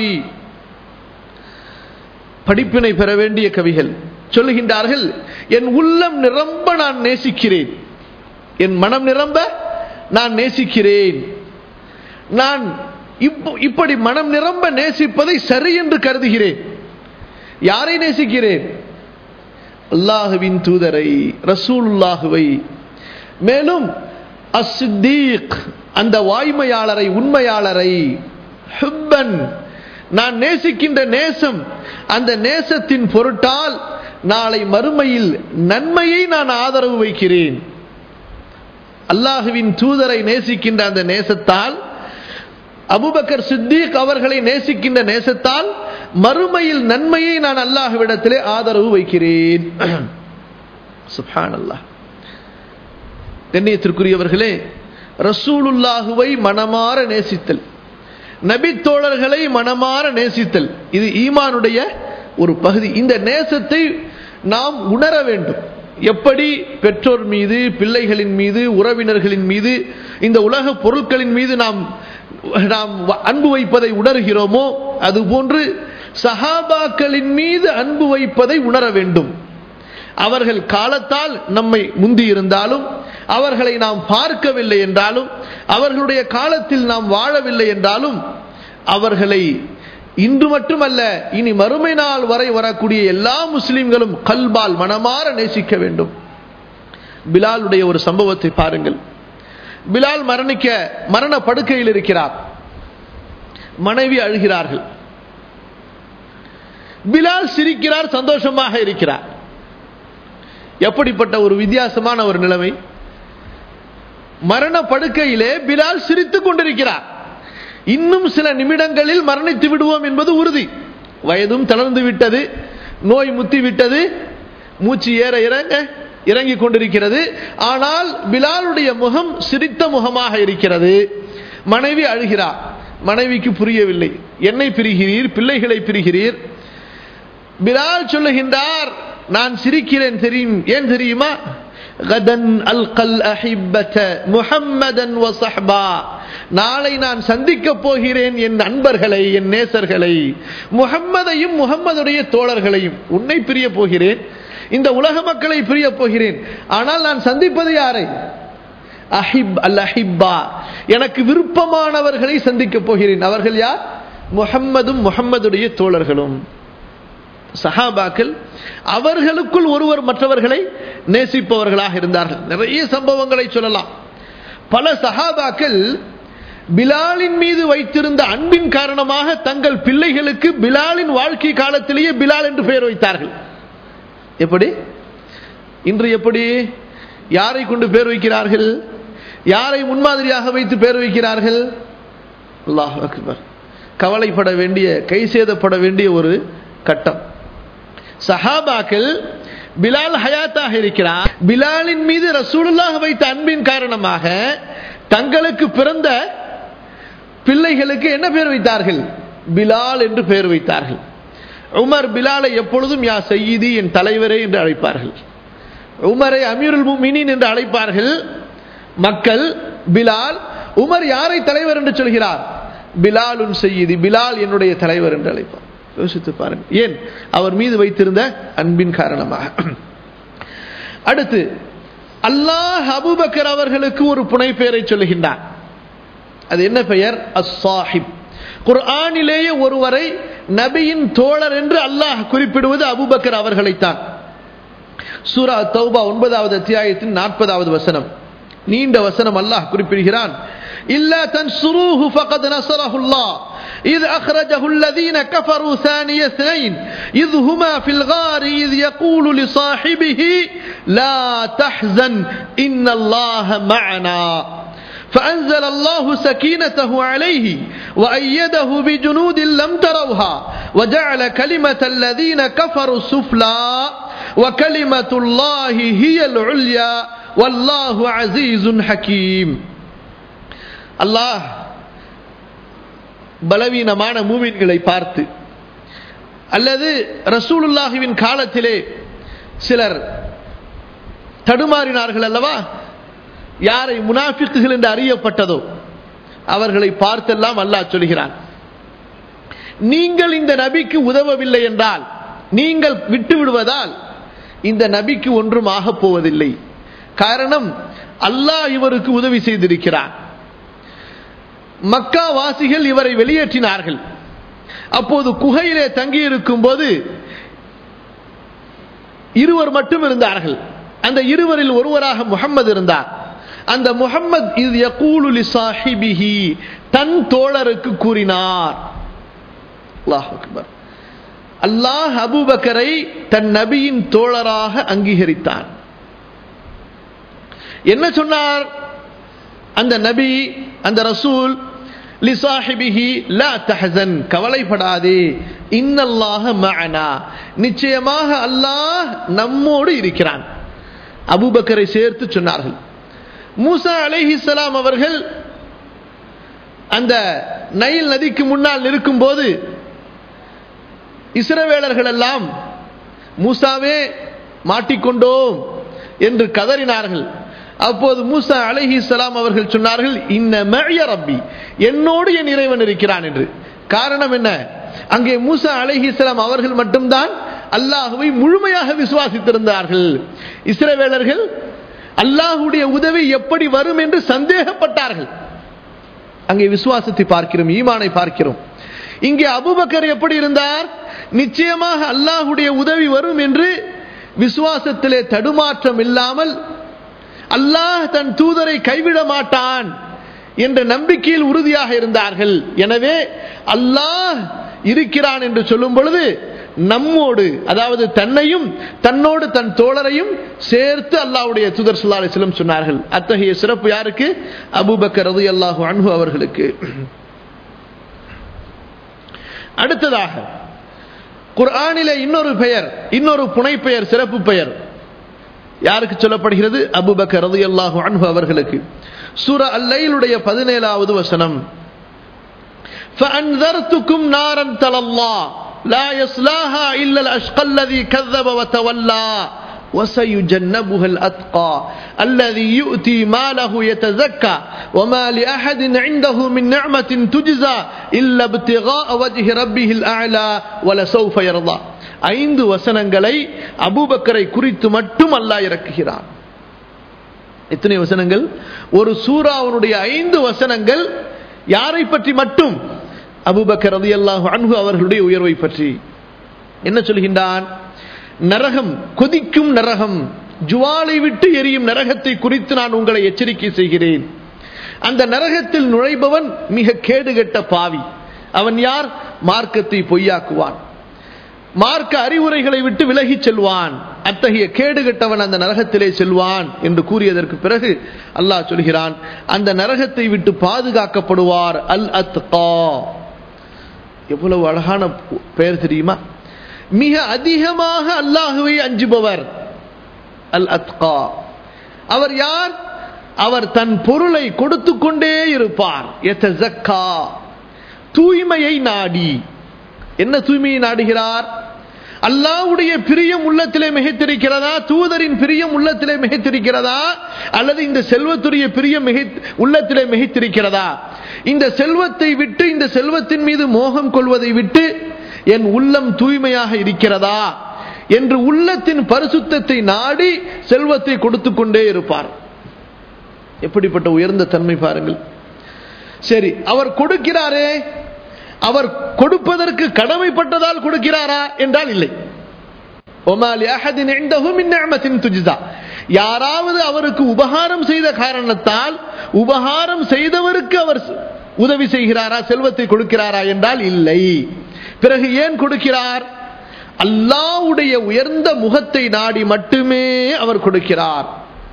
படிப்பினை பெற வேண்டிய கவிகள் சொல்லுகின்றார்கள் என் உள்ளம் நிரம்ப நான் நேசிக்கிறேன் என் மனம் நிரம்ப நான் நேசிக்கிறேன் நான் இப்படி மனம் நிரம்ப நேசிப்பதை சரி என்று கருதுகிறேன் யாரை நேசிக்கிறேன் அல்லாஹுவின் தூதரை ரசூலுல்லாஹுவை மேலும் அஸ்தீக் அந்த வாய்மையாளரை உண்மையாளரை ஹுப்பன் நான் நேசிக்கின்ற நேசம் அந்த நேசத்தின் பொருட்டால் நாளை மறுமையில் நன்மையை நான் ஆதரவு வைக்கிறேன் அல்லாஹுவின் தூதரை நேசிக்கின்ற அந்த நேசத்தால் அபுபக்கர் சித்திக் அவர்களை நேசிக்கின்ற நேசத்தால் மறுமையில் நன்மையை நான் அல்லாஹுவிடத்திலே ஆதரவு வைக்கிறேன் சுப்ஹான் அல்லாஹ் கண்ணியத்திற்குரியவர்களே ரசூலுல்லாஹுவை மனமாற நேசித்தல் நபி தோழர்களை மனமாற நேசித்தல் இது ஈமானுடைய ஒரு பகுதி இந்த நேசத்தை நாம் உணர வேண்டும் எப்படி பெற்றோர் மீது பிள்ளைகளின் மீது உறவினர்களின் மீது இந்த உலக பொருட்களின் மீது நாம் நாம் அன்பு வைப்பதை உணர்கிறோமோ அதுபோன்று சஹாபாக்களின் மீது அன்பு வைப்பதை உணர வேண்டும் அவர்கள் காலத்தால் நம்மை முந்தி இருந்தாலும் அவர்களை நாம் பார்க்கவில்லை என்றாலும் அவர்களுடைய காலத்தில் நாம் வாழவில்லை என்றாலும் அவர்களை இன்று மட்டுமல்ல இனி மறுமை நாள் வரை வரக்கூடிய எல்லா முஸ்லிம்களும் கல்பால் மனமாற நேசிக்க வேண்டும் பிலாலுடைய ஒரு சம்பவத்தை பாருங்கள் பிலால் மரணிக்க மரண படுக்கையில் இருக்கிறார் மனைவி அழுகிறார்கள் பிலால் சிரிக்கிறார் சந்தோஷமாக இருக்கிறார் எப்படிப்பட்ட ஒரு வித்தியாசமான ஒரு நிலைமை மரண படுக்கையிலே பிலால் சிரித்துக் கொண்டிருக்கிறார் இன்னும் சில நிமிடங்களில் மரணித்து விடுவோம் என்பது உறுதி வயதும் தளர்ந்து விட்டது நோய் முத்தி விட்டது மூச்சு ஏற இறங்க இறங்கிக் கொண்டிருக்கிறது ஆனால் பிலாலுடைய முகம் சிரித்த முகமாக இருக்கிறது மனைவி அழுகிறார் மனைவிக்கு புரியவில்லை என்னை பிரிகிறீர் பிள்ளைகளை பிரிகிறீர் பிலால் சொல்லுகின்றார் நான் சிரிக்கிறேன் தெரியும் ஏன் தெரியுமா கதன் அல்கல் அஹிப்பத முஹம்மதன் வசஹ்பா நாளை நான் சந்திக்க போகிறேன் என் நண்பர்களை என் நேசர்களை முகம்மதையும் முகம்மதுடைய தோழர்களையும் உன்னை பிரிய போகிறேன் இந்த உலக மக்களை பிரிய போகிறேன் ஆனால் நான் சந்திப்பது யாரை அஹிப் அல் அஹிப்பா எனக்கு விருப்பமானவர்களை சந்திக்க போகிறேன் அவர்கள் யார் முகம்மதும் முகம்மதுடைய தோழர்களும் சஹாபாக்கள் அவர்களுக்குள் ஒருவர் மற்றவர்களை நேசிப்பவர்களாக இருந்தார்கள் நிறைய சம்பவங்களை சொல்லலாம் பல சஹாபாக்கள் பிலாலின் மீது வைத்திருந்த அன்பின் காரணமாக தங்கள் பிள்ளைகளுக்கு பிலாலின் வாழ்க்கை காலத்திலேயே பிலால் என்று பெயர் வைத்தார்கள் எப்படி இன்று எப்படி யாரை கொண்டு பேர் வைக்கிறார்கள் யாரை முன்மாதிரியாக வைத்து பேர் வைக்கிறார்கள் அல்லாஹ் அக்பர் கவலைப்பட வேண்டிய கை சேதப்பட வேண்டிய ஒரு கட்டம் சஹாபாக்கள் பிலால் ஹயாத்தாக இருக்கிறார் பிலாலின் மீது ரசூலுல்லாஹ் வைத்த அன்பின் காரணமாக தங்களுக்கு பிறந்த பிள்ளைகளுக்கு என்ன பேர் வைத்தார்கள் பிலால் என்று பெயர் வைத்தார்கள் உமர் பிலாலை எப்பொழுதும் யா செய்தி என் தலைவரே என்று அழைப்பார்கள் உமரை அமீருல் முமினின் என்று அழைப்பார்கள் மக்கள் பிலால் உமர் யாரை தலைவர் என்று சொல்கிறார் பிலாலுன் செய்தி பிலால் என்னுடைய தலைவர் என்று அழைப்பார் யோசித்து பாருங்கள் ஏன் அவர் மீது வைத்திருந்த அன்பின் காரணமாக அடுத்து அல்லாஹ் அபுபக்கர் அவர்களுக்கு ஒரு புனை பெயரை சொல்லுகின்றார் அது என்ன பெயர் அஸ்ஸாஹிப் குர்ஆனிலேயே ஒருவரை நபியின் தோழர் என்று அல்லாஹ் குறிப்பிடுவது அபுபக்கர் அவர்களைத்தான் சூரா தௌபா ஒன்பதாவது அத்தியாயத்தின் நாற்பதாவது வசனம் நீண்ட வசனம் அல்லாஹ் குறிப்பிடுகிறான் இல்லா தன் சுரூஹு ஃபகத் நஸரஹுல்லாஹ் إذ أخرجه الذين كفروا ثاني اثنين إذ هما في الغار إذ يقول لصاحبه لا تحزن إن الله معنا فأنزل الله سكينته عليه وأيده بجنود لم تروها وجعل كلمة الذين كفروا السفلى وكلمة الله هي العليا والله عزيز حكيم அல்லாஹ் பலவீனமான மூமின்களை பார்த்து அல்லது ரசூலுல்லாஹுவின் காலத்திலே சிலர் தடுமாறினார்கள் அல்லவா யாரை முனாஃபிக்குகள் என்று அறியப்பட்டதோ அவர்களை பார்த்தெல்லாம் அல்லாஹ் சொல்கிறான் நீங்கள் இந்த நபிக்கு உதவவில்லை என்றால் நீங்கள் விட்டு விடுவதால் இந்த நபிக்கு ஒன்றும் ஆகப் போவதில்லை காரணம் அல்லாஹ் இவருக்கு உதவி செய்திருக்கிறான் மக்கா வாசிகள் இவரை வெளியேற்றினார்கள் அப்போது குகையிலே தங்கியிருக்கும் போது இருவர் மட்டும் இருந்தார்கள் அந்த இருவரில் ஒருவராக முகம்மது இருந்தார் அந்த முகம்மது இது யகூலு சாஹிபிஹி தன் தோழருக்கு கூறினார் அல்லாஹ் அக்பர் அல்லாஹ் அபூபக்கரை தன் நபியின் தோழராக அங்கீகரித்தார் என்ன சொன்னார் அந்த நபி அந்த ரசூல் லிசாஹிபிஹி லா தஹசன் கவலைப்படாதே இன்னல்லாஹ மஅனா நிச்சயமாக அல்லாஹ் நம்மோடு இருக்கிறான் அபூபக்கரை சேர்த்து சொன்னார்கள் மூசா அலைஹிஸ்ஸலாம் அவர்கள் அந்த நைல் நதிக்கு முன்னால் நிற்கும் போது இஸ்ரவேலர்கள் எல்லாம் மூசாவே மாட்டிக்கொண்டோம் என்று கதறினார்கள் அப்போது மூசா அலஹி சலாம் அவர்கள் சொன்னார்கள் இன்ன மழிய ரப்பி என்னோடு என் இறைவன் இருக்கிறான் என்று காரணம் என்ன அங்கே மூசா அலஹி சலாம் அவர்கள் மட்டும்தான் அல்லாஹுவை முழுமையாக விசுவாசித்திருந்தார்கள் இஸ்ரவேலர்கள் அல்லாஹுடைய உதவி எப்படி வரும் என்று சந்தேகப்பட்டார்கள் அங்கே விசுவாசத்தை பார்க்கிறோம் ஈமானை பார்க்கிறோம் இங்கே அபுபக்கர் எப்படி இருந்தார் நிச்சயமாக அல்லாஹுடைய உதவி வரும் என்று விசுவாசத்திலே தடுமாற்றம் இல்லாமல் அல்லாஹ் தன் தூதரை கைவிட மாட்டான் என்ற நம்பிக்கையில் உறுதியாக இருந்தார்கள் எனவே அல்லாஹ் இருக்கிறான் என்று சொல்லும் பொழுது நம்மோடு அதாவது தன்னையும் தன்னோடு தன் தோழரையும் சேர்த்து அல்லாவுடைய தூதர் சுல்லா அலிஸ்லம் சொன்னார்கள் அத்தகைய சிறப்பு யாருக்கு அபுபக்கர் ரது அல்லாஹு அன்பு அவர்களுக்கு அடுத்ததாக குர்ஆனிலே இன்னொரு பெயர் இன்னொரு புனை பெயர் சிறப்பு பெயர் யாருக்கு சொல்லப்படுகிறது அபுபக்கர் ரது அல்லாஹு அன்பு அவர்களுக்கு சூர அல்லையிலுடைய பதினேழாவது வசனம் فأنذرتكم نارا تلظى لا يصلاها إلا الأشقى الذي كذب وتولى وسيجنبها الأتقى الذي يؤتي ماله يتزكى وما لأحد عنده من نعمة تجزى إلا ابتغاء وجه ربه الأعلى ولسوف يرضى ஐந்து வசனங்களை அபூபக்கரை குறித்து மட்டும் அல்லாஹ் இறக்குகிறான் எத்தனை வசனங்கள் ஒரு சூறாவனுடைய ஐந்து வசனங்கள் யாரை பற்றி மட்டும் அபுபக்கர் ரதி அல்லாஹு அன்பு அவர்களுடைய உயர்வை பற்றி என்ன சொல்கின்றான் நரகம் கொதிக்கும் நரகம் ஜுவாலை விட்டு எரியும் நரகத்தை குறித்து நான் உங்களை எச்சரிக்கை செய்கிறேன் அந்த நரகத்தில் நுழைபவன் மிக கேடுகட்ட பாவி அவன் யார் மார்க்கத்தை பொய்யாக்குவான் மார்க்க அறிவுரைகளை விட்டு விலகிச் செல்வான் அத்தகைய கேடுகட்டவன் அந்த நரகத்திலே செல்வான் என்று கூறியதற்கு பிறகு அல்லாஹ் சொல்கிறான் அந்த நரகத்தை விட்டு பாதுகாக்கப்படுவார் அல் அத்கா எவ்வளவு அழகான பெயர் தெரியுமா மிக அதிகமாக அல்லாஹுவை அஞ்சுபவர் அல் அத்கா அவர் யார் அவர் தன் பொருளை கொடுத்து கொண்டே இருப்பார் தூய்மையை நாடி என்ன தூய்மையை நாடுகிறார் அல்லாவுடைய பிரியம் உள்ளத்திலே மிகைத்திருக்கிறதா தூதரின் பிரியம் உள்ளத்திலே மிகைத்திருக்கிறதா அல்லது இந்த செல்வத்துடைய பிரியம் மிகை உள்ளத்திலே மிகைத்திருக்கிறதா இந்த செல்வத்தை விட்டு இந்த செல்வத்தின் மீது மோகம் கொள்வதை விட்டு என் உள்ளம் தூய்மையாக இருக்கிறதா என்று உள்ளத்தின் பரிசுத்தத்தை நாடி செல்வத்தை கொடுத்து கொண்டே இருப்பார் எப்படிப்பட்ட உயர்ந்த தன்மை பாருங்கள் சரி அவர் கொடுக்கிறாரே அவர் கொடுப்பதற்கு கடமைப்பட்டதால் கொடுக்கிறாரா என்றால் இல்லை யாராவது அவருக்கு உபகாரம் செய்த காரணத்தால் உபகாரம் செய்தவருக்கு அவர் உதவி செய்கிறாரா செல்வத்தை கொடுக்கிறாரா என்றால் இல்லை பிறகு ஏன் கொடுக்கிறார் அல்லாவுடைய உயர்ந்த முகத்தை நாடி மட்டுமே அவர் கொடுக்கிறார்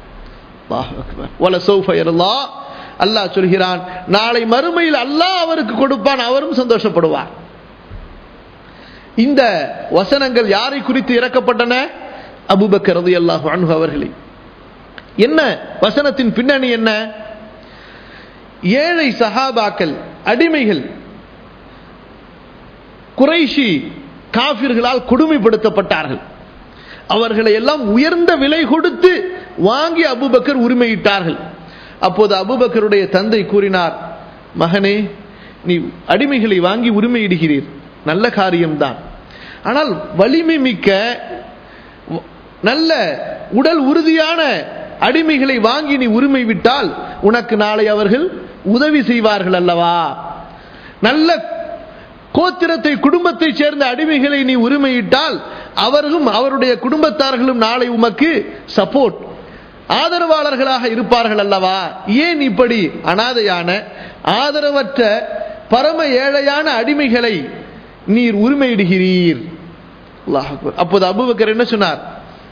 அல்லாஹ் சொல்கிறான் நாளை மறுமையில் அல்லாஹ் அவருக்கு கொடுப்பான் அவரும் சந்தோஷப்படுவார் இந்த வசனங்கள் யாரை குறித்து இறக்கப்பட்டன அபுபக்கரது அல்லாஹ் அன்பு அவர்களை என்ன வசனத்தின் பின்னணி என்ன ஏழை சஹாபாக்கள் அடிமைகள் குறைஷி காபிர்களால் கொடுமைப்படுத்தப்பட்டார்கள் அவர்களை எல்லாம் உயர்ந்த விலை கொடுத்து வாங்கி அபுபக்கர் உரிமையிட்டார்கள் அப்போது அபுபக்கருடைய தந்தை கூறினார் மகனே நீ அடிமைகளை வாங்கி உரிமையிடுகிறீர் நல்ல காரியம்தான் ஆனால் வலிமை மிக்க நல்ல உடல் உறுதியான அடிமைகளை வாங்கி நீ உரிமை விட்டால் உனக்கு நாளை அவர்கள் உதவி செய்வார்கள் அல்லவா நல்ல கோத்திரத்தை குடும்பத்தை சேர்ந்த அடிமைகளை நீ உரிமையிட்டால் அவர்களும் அவருடைய குடும்பத்தார்களும் நாளை உமக்கு சப்போர்ட் ஆதரவாளர்களாக இருப்பார்கள் அல்லவா ஏன் இப்படி அனாதையான ஆதரவற்ற பரம ஏழையான அடிமைகளை நீர் உரிமையிடுகிறீர் அப்போது அபுபக்கர் என்ன சொன்னார்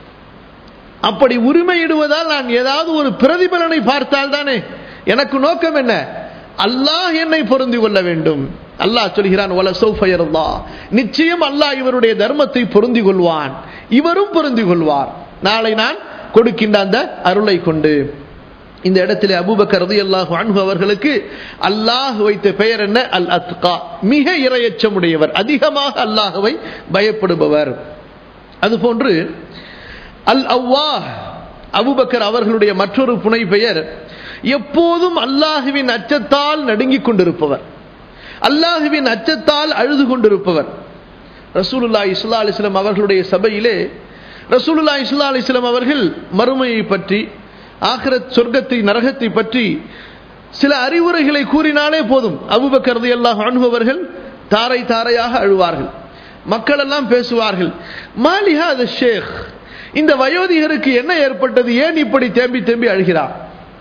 அப்படி உரிமையிடுவதால் நான் ஏதாவது ஒரு பிரதிபலனை பார்த்தால் தானே எனக்கு நோக்கம் என்ன அல்லாஹ் என்னை பொருந்தி கொள்ள வேண்டும் அல்லாஹ் சொல்கிறான் நிச்சயம் அல்லாஹ் இவருடைய தர்மத்தை பொருந்தி கொள்வான் இவரும் பொருந்தி கொள்வார் நாளை நான் கொடுக்கின்ற அந்த அருளை கொண்டு இந்த இடத்துல அபுபக்கர் ரதி அல்லாஹு அன்பு அவர்களுக்கு அல்லாஹ் வைத்த பெயர் என்ன அல் அத்கா மிக இரையச்சமுடையவர் அதிகமாக அல்லாஹுவை பயப்படுபவர் அதுபோன்று அல் அவ்வா அபுபக்கர் அவர்களுடைய மற்றொரு புனை பெயர் எப்போதும் அல்லாஹுவின் அச்சத்தால் நடுங்கிக் கொண்டிருப்பவர் அல்லாஹுவின் அச்சத்தால் அழுது கொண்டிருப்பவர் ரசூலுல்லா இஸ்லா அலிஸ்லாம் அவர்களுடைய சபையிலே ரசூலுல்லா இஸ்லா அலிஸ்லாம் அவர்கள் மறுமையை பற்றி ஆகிரத் சொர்க்கத்தை நரகத்தை பற்றி சில அறிவுரைகளை கூறினாலே போதும் அபுபக்கரது அல்லாஹ் அனுபவர்கள் தாரை தாரையாக அழுவார்கள் மக்கள் எல்லாம் பேசுவார்கள் மாலிஹா அது ஷேக் இந்த வயோதிகருக்கு என்ன ஏற்பட்டது ஏன் இப்படி தேம்பி தேம்பி அழுகிறார்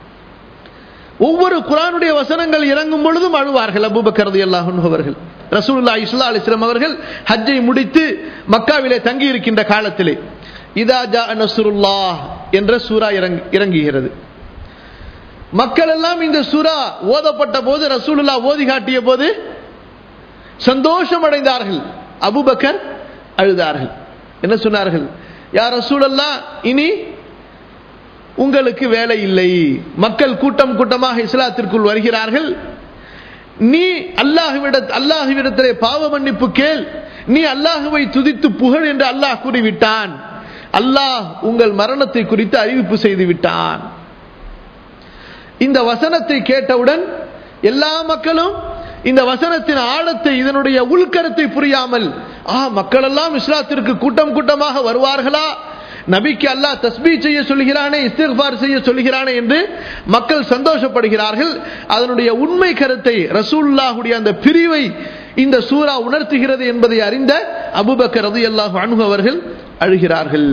ஒவ்வொரு குரானுடைய வசனங்கள் இறங்கும் பொழுதும் அழுவார்கள் அபுபக்கரது அல்லாஹ் அவர்கள் ரசூல்லா இஸ்லா அலிஸ்லாம் அவர்கள் ஹஜ்ஜை முடித்து மக்காவிலே தங்கி இருக்கின்ற காலத்திலே இதா ஜா நசுருல்லா என்ற சூரா இறங்குகிறது மக்கள் எல்லாம் இந்த சூரா ஓதப்பட்ட போது ரசூலுல்லா ஓதி காட்டிய போது சந்தோஷம் அடைந்தார்கள் அபுபக்கர் அழுதார்கள் என்ன சொன்னார்கள் யார் ரசூலல்லா இனி உங்களுக்கு வேலை இல்லை மக்கள் கூட்டம் கூட்டமாக இஸ்லாத்திற்குள் வருகிறார்கள் நீ அல்லாஹுவிட அல்லாஹுவிடத்திலே பாவ மன்னிப்பு கேள் நீ அல்லாஹுவை துதித்து புகழ் என்று அல்லாஹ் கூறிவிட்டான் அல்லாஹ் உங்கள் மரணத்தை குறித்து அறிவிப்பு செய்து விட்டான் இந்த வசனத்தை கேட்டவுடன் எல்லா மக்களும் இந்த வசனத்தின் ஆழத்தை இதனுடைய உள்கருத்தை புரியாமல் ஆ மக்கள் எல்லாம் இஸ்லாத்திற்கு கூட்டம் கூட்டமாக வருவார்களா நபிக்கு அல்லாஹ் தஸ்பீ செய்ய சொல்கிறானே இஸ்திஃபார் செய்ய சொல்கிறானே என்று மக்கள் சந்தோஷப்படுகிறார்கள் அதனுடைய உண்மை கருத்தை ரசூல்லாஹுடைய அந்த பிரிவை இந்த சூரா உணர்த்துகிறது என்பதை அறிந்த அபுபக்கர் ரதி அல்லாஹ் அணுகவர்கள் அழுகிறார்கள்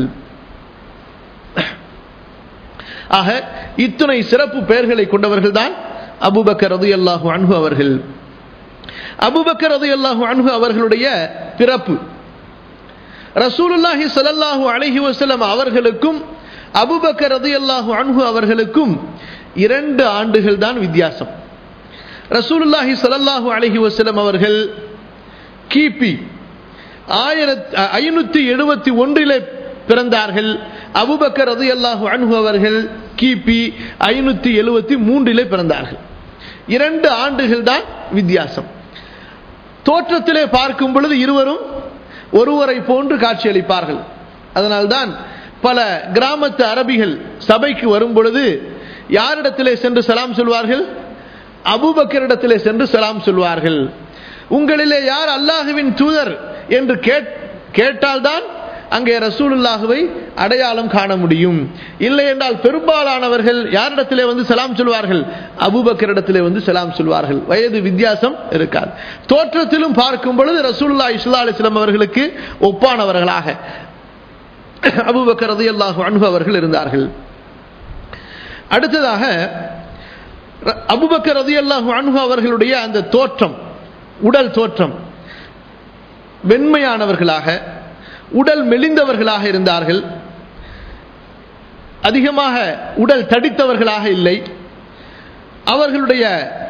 ஆக இத்துணை சிறப்பு பெயர்களை கொண்டவர்கள் தான் அபுபக்கர் ரதி அல்லாஹு அணுகு அவர்கள் அபுபக்கர் ரதி அல்லாஹு அணுகு அவர்களுடைய பிறப்பு ரசூலுல்லாஹி சலல்லாஹு அலஹி வசலம் அவர்களுக்கும் அபுபக்கர் ரதி அல்லாஹு அணுகு அவர்களுக்கும் இரண்டு ஆண்டுகள் தான் வித்தியாசம் ரசூலுல்லாஹி சலல்லாஹு அலஹி வசலம் அவர்கள் கிபி ஆயிரத்தி ஐநூத்தி எழுபத்தி ஒன்றிலே பிறந்தார்கள் அபுபக்கர் ரதி அல்லாஹு அணுகு அவர்கள் கிபி ஐநூத்தி எழுபத்தி மூன்றிலே பிறந்தார்கள் இரண்டு ஆண்டுகள் தான் வித்தியாசம் தோற்றத்திலே பார்க்கும் பொழுது இருவரும் ஒருவரை போன்று காட்சியளிப்பார்கள் அதனால்தான் பல கிராமத்து அரபிகள் சபைக்கு வரும் பொழுது யாரிடத்திலே சென்று சலாம் சொல்வார்கள் அபுபக்கரிடத்திலே சென்று சலாம் சொல்வார்கள் உங்களிலே யார் அல்லாஹுவின் தூதர் என்று கேட்டால்தான் அங்கே ரசூலுல்லாஹுவை அடையாளம் காண முடியும் இல்லை என்றால் பெரும்பாலானவர்கள் யாரிடத்திலே வந்து சலாம் சொல்வார்கள் அபுபக்கரிடத்திலே வந்து சலாம் சொல்வார்கள் வயது வித்தியாசம் இருக்காது தோற்றத்திலும் பார்க்கும் பொழுது ரசூல்லா இஸ்லா அலிஸ்லாம் அவர்களுக்கு ஒப்பானவர்களாக அபுபக்கர் ரதி அல்லாஹு அன்பு அவர்கள் இருந்தார்கள் அடுத்ததாக அபுபக்கர் ரதி அல்லாஹு அன்பு அவர்களுடைய அந்த தோற்றம் உடல் தோற்றம் வெண்மையானவர்களாக உடல் மெலிந்தவர்களாக இருந்தார்கள் அதிகமாக உடல் தடித்தவர்களாக இல்லை அவர்களுடைய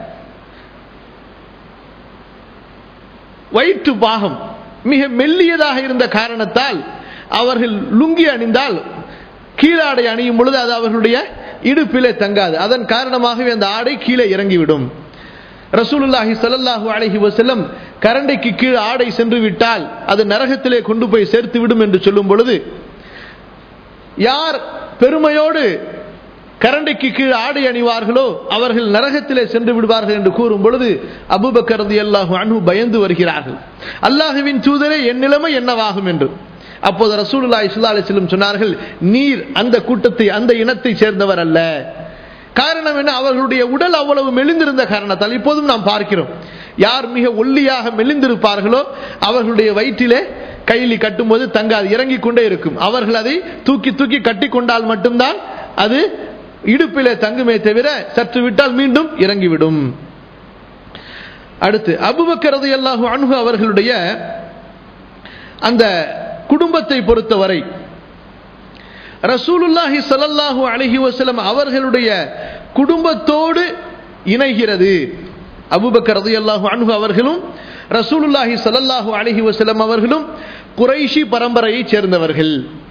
வயிற்று பாகம் மிக மெல்லியதாக இருந்த காரணத்தால் அவர்கள் லுங்கி அணிந்தால் கீழாடை அணியும் பொழுது அது அவர்களுடைய இடுப்பிலே தங்காது அதன் காரணமாகவே அந்த ஆடை கீழே இறங்கிவிடும் ரசூலுல்லாஹி ஸல்லல்லாஹு அலைஹி வஸல்லம் கரண்டைக்கு கீழ் ஆடை சென்று விட்டால் அது நரகத்திலே கொண்டு போய் சேர்த்து விடும் என்று சொல்லும் பொழுது யார் பெருமையோடு கரண்டைக்கு கீழ் ஆடை அணிவார்களோ அவர்கள் நரகத்திலே சென்று விடுவார்கள் என்று கூறும் பொழுது அபுபக்கர் ரலியல்லாஹு அன்ஹு பயந்து வருகிறார்கள் அல்லாஹுவின் தூதரே என் நிலைமை என்னவாகும் என்று அப்போது ரசூலுல்லாஹி ஸல்லல்லாஹு அலைஹி வஸல்லம் சொன்னார்கள் நீர் அந்த கூட்டத்தை அந்த இனத்தை சேர்ந்தவர் அல்ல காரணம் என்ன அவர்களுடைய உடல் அவ்வளவு மெலிந்திருந்த காரணத்தால் இப்போதும் நாம் பார்க்கிறோம் யார் மிக ஒல்லியாக மெலிந்திருப்பார்களோ அவர்களுடைய வயிற்றிலே கைலி கட்டும்போது தங்காது இறங்கிக் கொண்டே இருக்கும் அவர்கள் அதை தூக்கி தூக்கி கட்டி கொண்டால் மட்டும்தான் அது இடுப்பிலே தங்குமே தவிர சற்று விட்டால் மீண்டும் இறங்கிவிடும் அடுத்து அபுபக்கரது அல்லாஹு அணுகு அவர்களுடைய அந்த குடும்பத்தை பொறுத்தவரை ரசூலுல்லாஹி ஸல்லல்லாஹு அலைஹி வஸல்லம் அவர்களுடைய குடும்பத்தோடு இணைகிறது அபூபக்கர் ரலியல்லாஹு அன்ஹு அவர்களும் ரசூலுல்லாஹி ஸல்லல்லாஹு அலைஹி வஸல்லம் அவர்களும் குறைஷி பரம்பரையைச் சேர்ந்தவர்கள்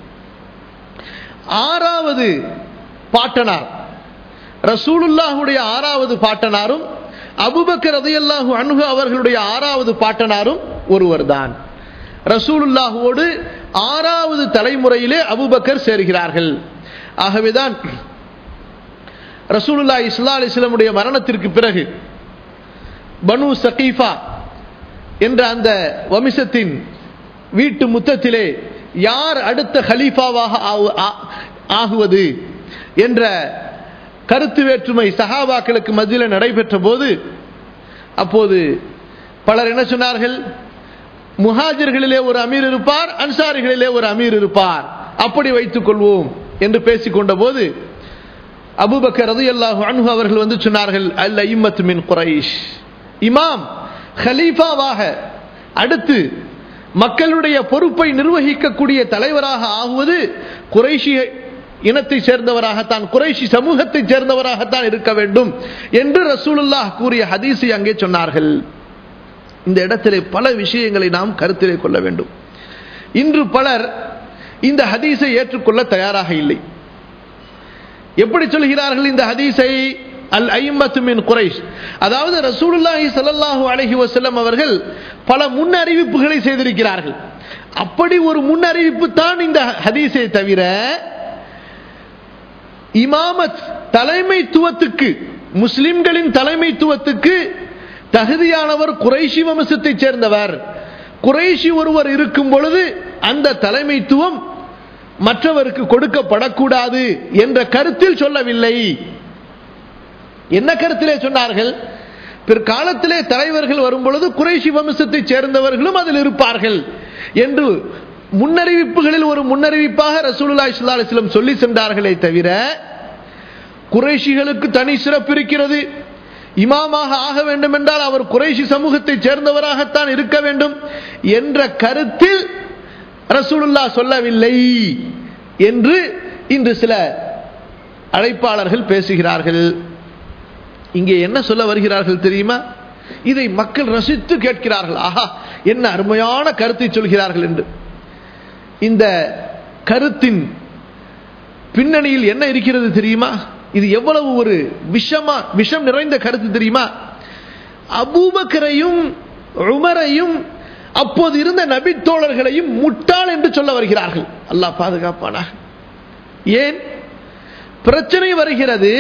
ஆறாவது பாட்டனார் ரசூலுல்லாஹுடைய ஆறாவது பாட்டனாரும் அபுபக்கர் ரதியல்லாஹு அன்ஹு அவர்களுடைய ஆறாவது பாட்டனாரும் ஒருவர்தான் ரசூலுல்லாஹுவோடு ஆறாவது தலைமுறையிலே அபுபக்கர் சேர்கிறார்கள் ஆகவேதான் ரசூலுல்லா இஸ்லா அலிஸ்லமுடைய மரணத்திற்கு பிறகு பனு சகீஃபா என்ற அந்த வம்சத்தின் வீட்டு முத்தத்திலே யார் அடுத்த ஹலீஃபாவாக ஆவு- ஆ- ஆகுவது என்ற கருத்து வேற்றுமை சஹாபாக்களுக்கு மத்தியில் நடைபெற்ற போது அப்போது பலர் என்ன சொன்னார்கள் முஹாஜர்களிலே ஒரு அமீர் இருப்பார் அன்சாரிகளிலே ஒரு அமீர் இருப்பார் அப்படி வைத்துக் கொள்வோம் என்று பேசிக்கொண்ட போது அபூபக்கர் ரலியல்லாஹு அன்ஹு அவர்கள் வந்து சொன்னார்கள் அல் ஐம்மத் மின் குரைஷ் இமாம் ஹலீஃபாவாக அடுத்து மக்களுடைய பொறுப்பை நிர்வகிக்கக்கூடிய தலைவராக ஆகுவது குறைஷி இனத்தை சேர்ந்தவராகத்தான் குறைஷி சமூகத்தை சேர்ந்தவராகத்தான் இருக்க வேண்டும் என்று ரசூலுல்லாஹ் கூறிய ஹதீஸை அங்கே சொன்னார்கள் இந்த இடத்திலே பல விஷயங்களை நாம் கருத்திலே கொள்ள வேண்டும் இன்று பலர் இந்த ஹதீஸை ஏற்றுக்கொள்ள தயாராக இல்லை எப்படி சொல்கிறார்கள் இந்த ஹதீஸை அல் ஐம்மத்து மின் குறைஷ் அதாவது ரசூலுல்லாஹி ஸல்லல்லாஹு அலைஹி வஸல்லம் அவர்கள் பல முன்னறிவிப்புகளை செய்திருக்கிறார்கள் அப்படி ஒரு முன்னறிவிப்பு தான் இந்த ஹதீஸை தவிர இமாமத் தலைமைத்துவத்துக்கு முஸ்லிம்களின் தலைமைத்துவத்துக்கு தகுதியானவர் குறைஷி வம்சத்தைச் சேர்ந்தவர் குறைஷி ஒருவர் இருக்கும் பொழுது அந்த தலைமைத்துவம் மற்றவருக்கு கொடுக்கப்படக்கூடாது என்ற கருத்தில் சொல்லவில்லை என்ன கருத்திலே சொன்னார்கள் பிற்காலத்திலே தலைவர்கள் வரும் பொழுது குறைஷி வம்சத்தைச் சேர்ந்தவர்களும் அதில் இருப்பார்கள் என்று முன்னறிவிப்புகளில் ஒரு முன்னறிவிப்பாக ரசூலுல்லாஹி ஸல்லல்லாஹு அலைஹி வஸல்லம் சொல்லி சென்றார்களே தவிர குறைஷிகளுக்கு தனி சிறப்பு இருக்கிறது இமாமாக ஆக வேண்டும் என்றால் அவர் குறைஷி சமூகத்தைச் சேர்ந்தவராகத்தான் இருக்க வேண்டும் என்ற கருத்தில் ரசூலுல்லா சொல்லவில்லை என்று இன்று சில அழைப்பாளர்கள் பேசுகிறார்கள் இங்கே என்ன சொல்ல வருகிறார்கள் தெரியுமா இதை மக்கள் ரசித்து கேட்கிறார்கள் ஆஹா என்ன அருமையான கருத்தை சொல்கிறார்கள் என்று இந்த கருத்தின் பின்னணியில் என்ன இருக்கிறது தெரியுமா இது எவ்வளவு ஒரு விஷமா விஷம் நிறைந்த கருத்து தெரியுமா அபூபக்கரையும் உமரையும் அப்போது இருந்த நபித்தோழர்களையும் முட்டாள் என்று சொல்ல வருகிறார்கள் அல்லாஹ் பாதுகாப்பானாக ஏன் பிரச்சனை வருகிறது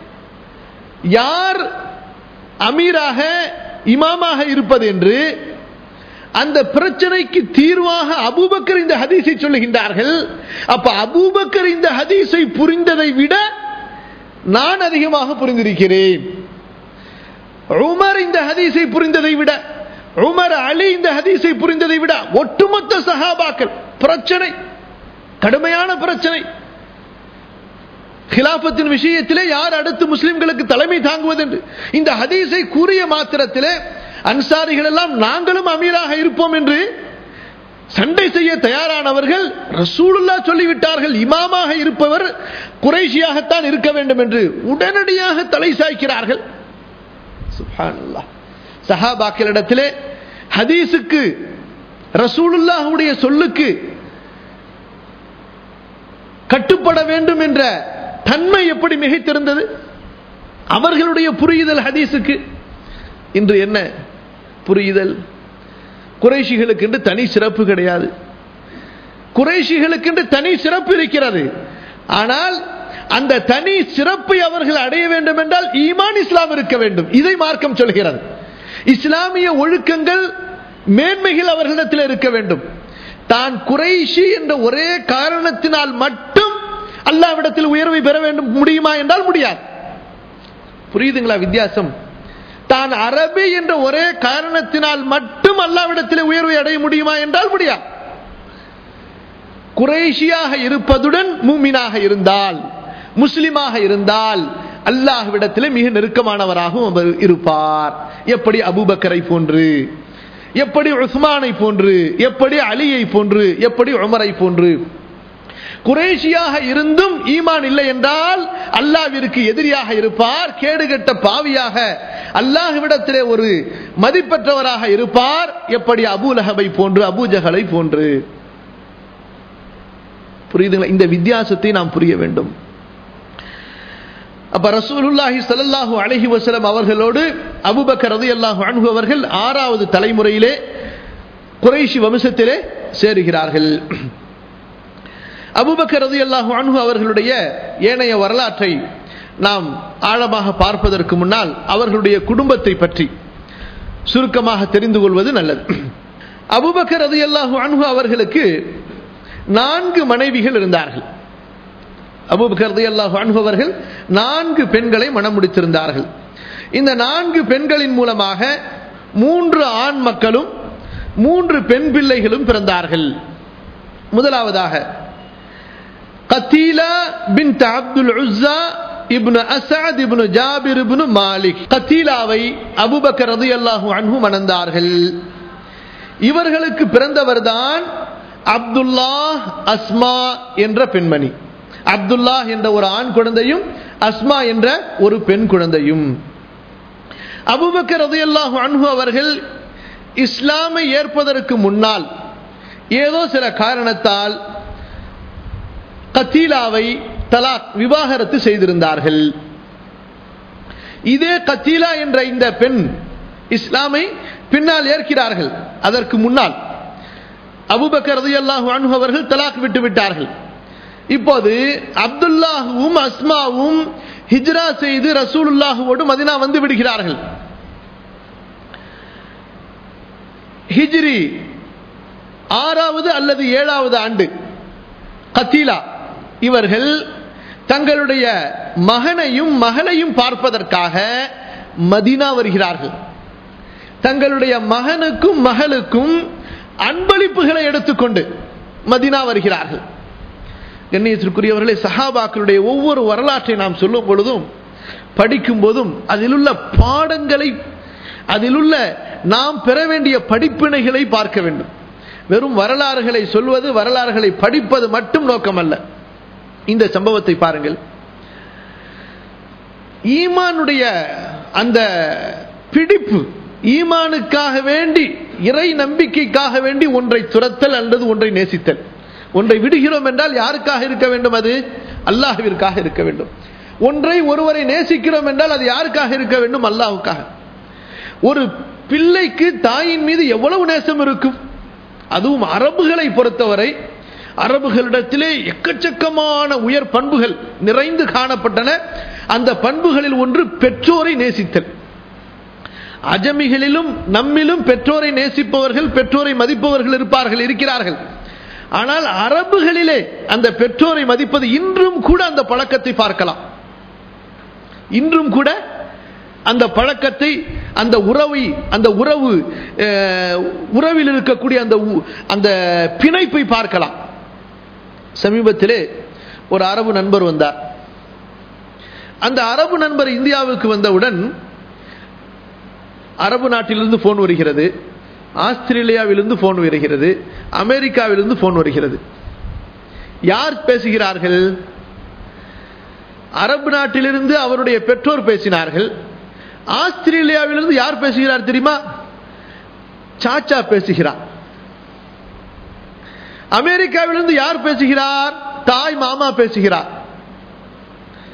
யார் அமீராக இமாமாக இருப்பது என்று அந்த பிரச்சனைக்கு தீர்வாக அபூபக்கர் இந்த ஹதீஸை சொல்லுகின்றார்கள் அப்ப அபூபக்கர் இந்த ஹதீஸை புரிந்ததை விட நான் அதிகமாக புரிந்திருக்கிறேன் உமர் இந்த ஹதீஸை புரிந்ததை விட உமர் அலி இந்த ஹதீஸை புரிந்ததை விட ஒட்டுமொத்த சஹாபாக்கள் பிரச்சனை கடுமையான பிரச்சனை ஹிலாபத்தின் விஷயத்திலே யார் அடுத்து முஸ்லிம்களுக்கு தலைமை தாங்குவது என்று இந்த ஹதீஸை கூறிய மாத்திரத்திலே அன்சாரிகள் எல்லாம் நாங்களும் அமீராக இருப்போம் என்று சண்டை செய்ய தயாரானவர்கள் ரசூலுல்லா சொல்லிவிட்டார்கள் இமாமாக இருப்பவர் குறைஷியாகத்தான் இருக்க வேண்டும் என்று உடனடியாக தலை சாய்க்கிறார்கள் சுப்ஹானல்லாஹ் சஹாபாக்களிடத்திலே ஹதீஸுக்கு ரசூலுல்லாஹுடைய சொல்லுக்கு கட்டுப்பட வேண்டும் என்ற தன்மை எப்படி மிகைத்திருந்தது அவர்களுடைய புரியுதல் ஹதீஸுக்கு இன்று என்ன புரியுதல் குறைஷிகளுக்கு என்று தனி சிறப்பு கிடையாது குறைஷிகளுக்கு என்று தனி சிறப்பு இருக்கிறது ஆனால் அந்த தனி சிறப்பை அவர்கள் அடைய வேண்டும் என்றால் ஈமான் இஸ்லாம் இருக்க வேண்டும் இதை மார்க்கம் சொல்கிறது இஸ்லாமிய ஒழுக்கங்கள் மேன்மைகள் அவர்களிடத்தில் இருக்க வேண்டும் தான் குறைஷி என்ற ஒரே காரணத்தினால் மட்டும் அல்லாவிடத்தில் உயர்வை பெற வேண்டும் முடியுமா என்றால் முடியாது புரியுதுங்களா வித்தியாசம் தான் அரபி என்ற ஒரே காரணத்தினால் மட்டும் அல்லாவிடத்தில் உயர்வை அடைய முடியுமா என்றால் முடியாது குறைஷியாக இருப்பதுடன் மூமினாக இருந்தால் முஸ்லிமாக இருந்தால் அல்லாஹ்விடத்தில் மிக நெருக்கமானவராகவும் அவர் இருப்பார் எப்படி அபுபக்கரை போன்று எப்படி உஸ்மானை போன்று எப்படி அலியை போன்று எப்படி உமரை போன்று குரேஷியாக இருந்தும் ஈமான் இல்லை என்றால் அல்லாவிற்கு எதிரியாக இருப்பார் கேடுகட்ட பாவியாக அல்லாஹ்விடத்திலே ஒரு மதிப்பற்றவராக இருப்பார் எப்படி அபுலஹபை போன்று அபூஜகலை போன்று புரியுதுங்களா இந்த வித்தியாசத்தை நாம் புரிய வேண்டும் அப்ப ரசூலுல்லாஹி ஸல்லல்லாஹு அலைஹி வஸல்லம் அவர்களோடு அபூபக்கர் ரலியல்லாஹு அன்ஹு அவர்கள் ஆறாவது தலைமுறையிலே குறைஷி வம்சத்திலே சேருகிறார்கள் அபூபக்கர் ரலியல்லாஹு அன்ஹு அவர்களுடைய ஏனைய வரலாற்றை நாம் ஆழமாக பார்ப்பதற்கு முன்னால் அவர்களுடைய குடும்பத்தை பற்றி சுருக்கமாக தெரிந்து கொள்வது நல்லது அபூபக்கர் ரலியல்லாஹு அன்ஹு அவர்களுக்கு நான்கு மனைவிகள் இருந்தார்கள் அபூபக்கர் ரலியல்லாஹு அன்ஹு அவர்கள் நான்கு பெண்களை மணம் முடித்திருந்தார்கள் இந்த நான்கு பெண்களின் மூலமாக மூன்று ஆண் மக்களும் மூன்று பெண் பிள்ளைகளும் பிறந்தார்கள் முதலாவதாக கத்தீலா பின் அப்துல் உஸ்ஸா இப்னு அசாத் இப்னு ஜாபிர் இப்னு மாலிக் கத்தீலாவை அபூபக்கர் ரலியல்லாஹு அன்ஹு மணந்தார்கள் இவர்களுக்கு பிறந்தவர்தான் அப்துல்லா அஸ்மா என்ற பெண்மணி அப்துல்லா என்ற ஒரு ஆண் குழந்தையும் அஸ்மா என்ற ஒரு பெண் குழந்தையும் அபுபக்கர் ரதியல்லாஹு அன்ஹு அவர்கள் இஸ்லாமை ஏற்பதற்கு முன்னால் ஏதோ சில காரணத்தால் கத்தீலாவை தலாக் விவாகரத்து செய்திருந்தார்கள் இதே கத்தீலா என்ற இந்த பெண் இஸ்லாமை பின்னால் ஏற்கிறார்கள் அதற்கு முன்னால் அபுபக்கர் ரதியல்லாஹு அன்ஹு அவர்கள் தலாக் விட்டு விட்டார்கள் இப்போது அப்துல்லாஹுவும் அஸ்மாவும் ஹிஜ்ரா செய்து ரசூலுல்லாஹுவோடு மதினா வந்து விடுகிறார்கள் ஹிஜ்ரி ஆறாவது அல்லது ஏழாவது ஆண்டு கத்தீலா இவர்கள் தங்களுடைய மகனையும் மகளையும் பார்ப்பதற்காக மதினா வருகிறார்கள் தங்களுடைய மகனுக்கும் மகளுக்கும் அன்பளிப்புகளை எடுத்துக்கொண்டு மதினா வருகிறார்கள் கண்ணியத்திற்குரியவர்களே சஹாபாக்களுடைய ஒவ்வொரு வரலாற்றை நாம் சொல்லும் பொழுதும் படிக்கும் போதும் அதில் உள்ள பாடங்களை அதில் உள்ள நாம் பெற வேண்டிய படிப்பினைகளை பார்க்க வேண்டும் வெறும் வரலாறுகளை சொல்வது வரலாறுகளை படிப்பது மட்டும் நோக்கமல்ல இந்த சம்பவத்தை பாருங்கள் ஈமானுடைய அந்த பிடிப்பு ஈமானுக்காக வேண்டி இறை நம்பிக்கைக்காக வேண்டி ஒன்றை துரத்தல் அல்லது ஒன்றை நேசித்தல் ஒன்றை விடுகிறோம் என்றால் யாருக்காக இருக்க வேண்டும் அது அல்லாஹுவிற்காக இருக்க வேண்டும் ஒன்றை ஒருவரை நேசிக்கிறோம் என்றால் அது யாருக்காக இருக்க வேண்டும் அல்லாஹுக்காக ஒரு பிள்ளைக்கு தாயின் மீது எவ்வளவு நேசம் இருக்கும் அதுவும் அரபுகளை பொறுத்தவரை அரபுகளிடத்திலே எக்கச்சக்கமான உயர் பண்புகள் நிறைந்து காணப்பட்டன அந்த பண்புகளில் ஒன்று பெற்றோரை நேசித்தல் அஜமிகளிலும் நம்மிலும் பெற்றோரை நேசிப்பவர்கள் பெற்றோரை மதிப்பவர்கள் இருப்பார்கள் இருக்கிறார்கள் ஆனால் அரபுகளிலே அந்த பெற்றோரை மதிப்பது இன்றும் கூட அந்த பழக்கத்தை பார்க்கலாம் இன்றும் கூட அந்த பழக்கத்தை அந்த உறவை அந்த உறவு உறவில் இருக்கக்கூடிய அந்த அந்த பிணைப்பை பார்க்கலாம் சமீபத்திலே ஒரு அரபு நண்பர் வந்தார் அந்த அரபு நண்பர் இந்தியாவுக்கு வந்தவுடன் அரபு நாட்டிலிருந்து போன் வருகிறது ஆஸ்திரேலியாவிலிருந்து போன் வருகிறது அமெரிக்காவிலிருந்து போன் வருகிறது யார் பேசுகிறார்கள் அரபு நாட்டிலிருந்து அவருடைய பெற்றோர் பேசினார்கள் ஆஸ்திரேலியாவிலிருந்து யார் பேசுகிறார் தெரியுமா சாச்சா பேசுகிறார் அமெரிக்காவிலிருந்து யார் பேசுகிறார் தாய் மாமா பேசுகிறார்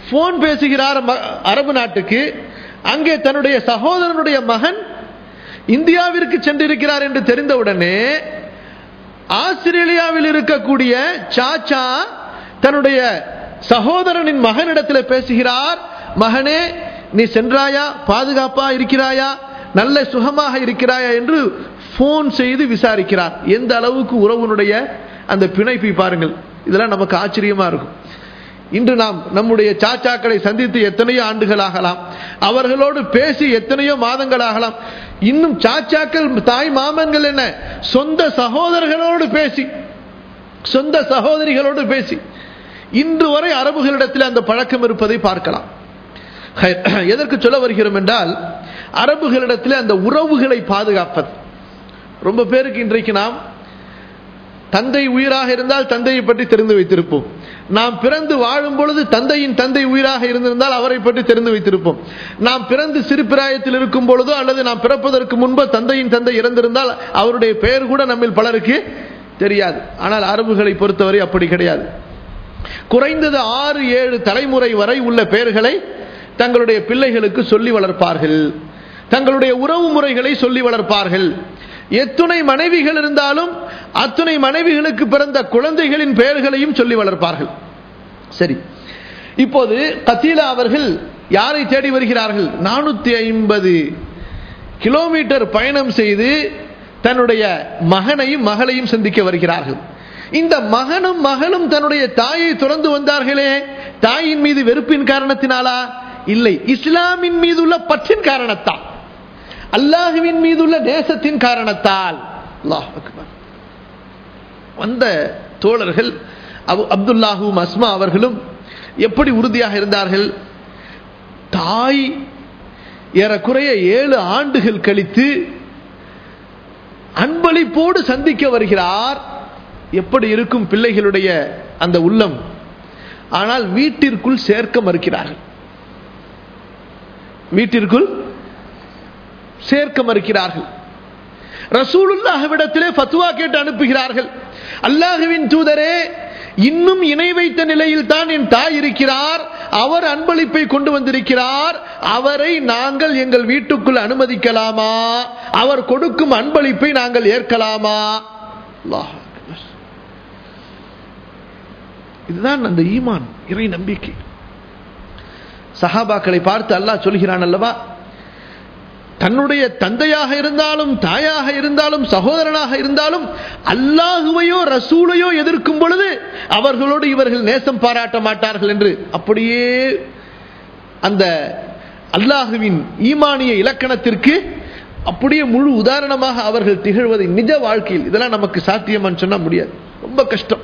போன் பேசுகிறார் ம- அரபு நாட்டுக்கு அங்கே தன்னுடைய சகோதரனுடைய மகன் இந்தியாவிற்கு சென்றிருக்கிறார் என்று தெரிந்தவுடனே ஆஸ்திரேலியாவில் இருக்கக்கூடிய சாச்சா தன்னுடைய சகோதரனின் மகனிடத்தில் பேசுகிறார் மகனே நீ சென்றாயா பாதுகாப்பா இருக்கிறாயா நல்ல சுகமாக இருக்கிறாயா என்று போன் செய்து விசாரிக்கிறார் எந்த அளவுக்கு உறவுனுடைய அந்த பிணைப்பை பாருங்கள் இதெல்லாம் நமக்கு ஆச்சரியமா இருக்கும் இன்று நாம் நம்முடைய சாச்சாக்களை சந்தித்து எத்தனையோ ஆண்டுகள் ஆகலாம் அவர்களோடு பேசி எத்தனையோ மாதங்கள் ஆகலாம் இன்னும் சாச்சாக்கள் தாய் மாமன்கள் என்ன சொந்த சகோதரர்களோடு பேசி சொந்த சகோதரிகளோடு பேசி இன்று வரை அரபுகளிடத்தில் அந்த பழக்கம் இருப்பதை பார்க்கலாம் ஹை, எதற்கு சொல்ல வருகிறோம் என்றால் அரபுகளிடத்தில் அந்த உறவுகளை பாதுகாப்பது ரொம்ப பேருக்கு இன்றைக்கு நாம் தந்தை உயிராக இருந்தால் தந்தையை பற்றி தெரிந்து வைத்திருப்போம் நாம் பிறந்து வாழும் பொழுது தந்தையின் தந்தை உயிராக இருந்திருந்தால் அவரை பற்றி தெரிந்து வைத்திருப்போம் நாம் பிறந்து சிறுபிராயத்தில் இருக்கும் பொழுதோ அல்லது நாம் பிறப்பதற்கு முன்பு தந்தையின் தந்தை இறந்திருந்தால் அவருடைய பெயர் கூட நம்மில் பலருக்கு தெரியாது ஆனால் அரபுகளை பொறுத்தவரை அப்படி கிடையாது குறைந்தது ஆறு ஏழு தலைமுறை வரை உள்ள பெயர்களை தங்களுடைய பிள்ளைகளுக்கு சொல்லி வளர்ப்பார்கள் தங்களுடைய உறவு முறைகளை சொல்லி வளர்ப்பார்கள் எத்துணை மனைவிகள் இருந்தாலும் அத்துணை மனைவிகளுக்கு பிறந்த குழந்தைகளின் பெயர்களையும் சொல்லி வளர்ப்பார்கள் சரி இப்போது கத்தீலா அவர்கள் யாரை தேடி வருகிறார்கள் நானூத்தி ஐம்பது கிலோமீட்டர் பயணம் செய்து தன்னுடைய மகனையும் மகளையும் சந்திக்க வருகிறார்கள் இந்த மகனும் மகளும் தன்னுடைய தாயை துறந்து வந்தார்களே தாயின் மீது வெறுப்பின் காரணத்தினாலா இல்லை இஸ்லாமின் மீது உள்ள பற்றின் காரணத்தால் அல்லாஹுவின் மீதுள்ள நேசத்தின் காரணத்தால் அல்லாஹ் அக்பர் வந்த தோழர்கள் அபு அப்துல்லாஹும் அஸ்மா அவர்களும் எப்படி உறுதியாக இருந்தார்கள் தாய் ஏறக்குறைய ஏழு ஆண்டுகள் கழித்து அன்பளிப்போடு சந்திக்க வருகிறார் எப்படி இருக்கும் பிள்ளைகளுடைய அந்த உள்ளம் ஆனால் வீட்டிற்குள் சேர்க்க மறுக்கிறார்கள் வீட்டிற்குள் சேர்க்க மறுக்கிறார்கள் ரசூலுல்லாஹ்விடத்திலே ஃபத்வா கேட்டு அனுப்புகிறார்கள் அல்லாஹுவின் தூதரே இன்னும் இணை வைத்த நிலையில் தான் என் தாய் இருக்கிறார் அவர் அன்பளிப்பை கொண்டு வந்திருக்கிறார் அவரை நாங்கள் எங்கள் வீட்டுக்குள் அனுமதிக்கலாமா அவர் கொடுக்கும் அன்பளிப்பை நாங்கள் ஏற்கலாமா அல்லாஹ் அக்பர். இதுதான் அந்த ஈமான் இறை நம்பிக்கை சஹாபாக்களை பார்த்து அல்லாஹ் சொல்கிறான் அல்லவா தன்னுடைய தந்தையாக இருந்தாலும் தாயாக இருந்தாலும் சகோதரனாக இருந்தாலும் அல்லாஹுவையோ ரசூலையோ எதிர்க்கும் பொழுது அவர்களோடு இவர்கள் நேசம் பாராட்ட மாட்டார்கள் என்று அப்படியே அந்த அல்லாஹுவின் ஈமானிய இலக்கணத்திற்கு அப்படியே முழு உதாரணமாக அவர்கள் திகழ்வதை நிஜ வாழ்க்கையில் இதெல்லாம் நமக்கு சாத்தியமான்னு சொன்னா முடியாது ரொம்ப கஷ்டம்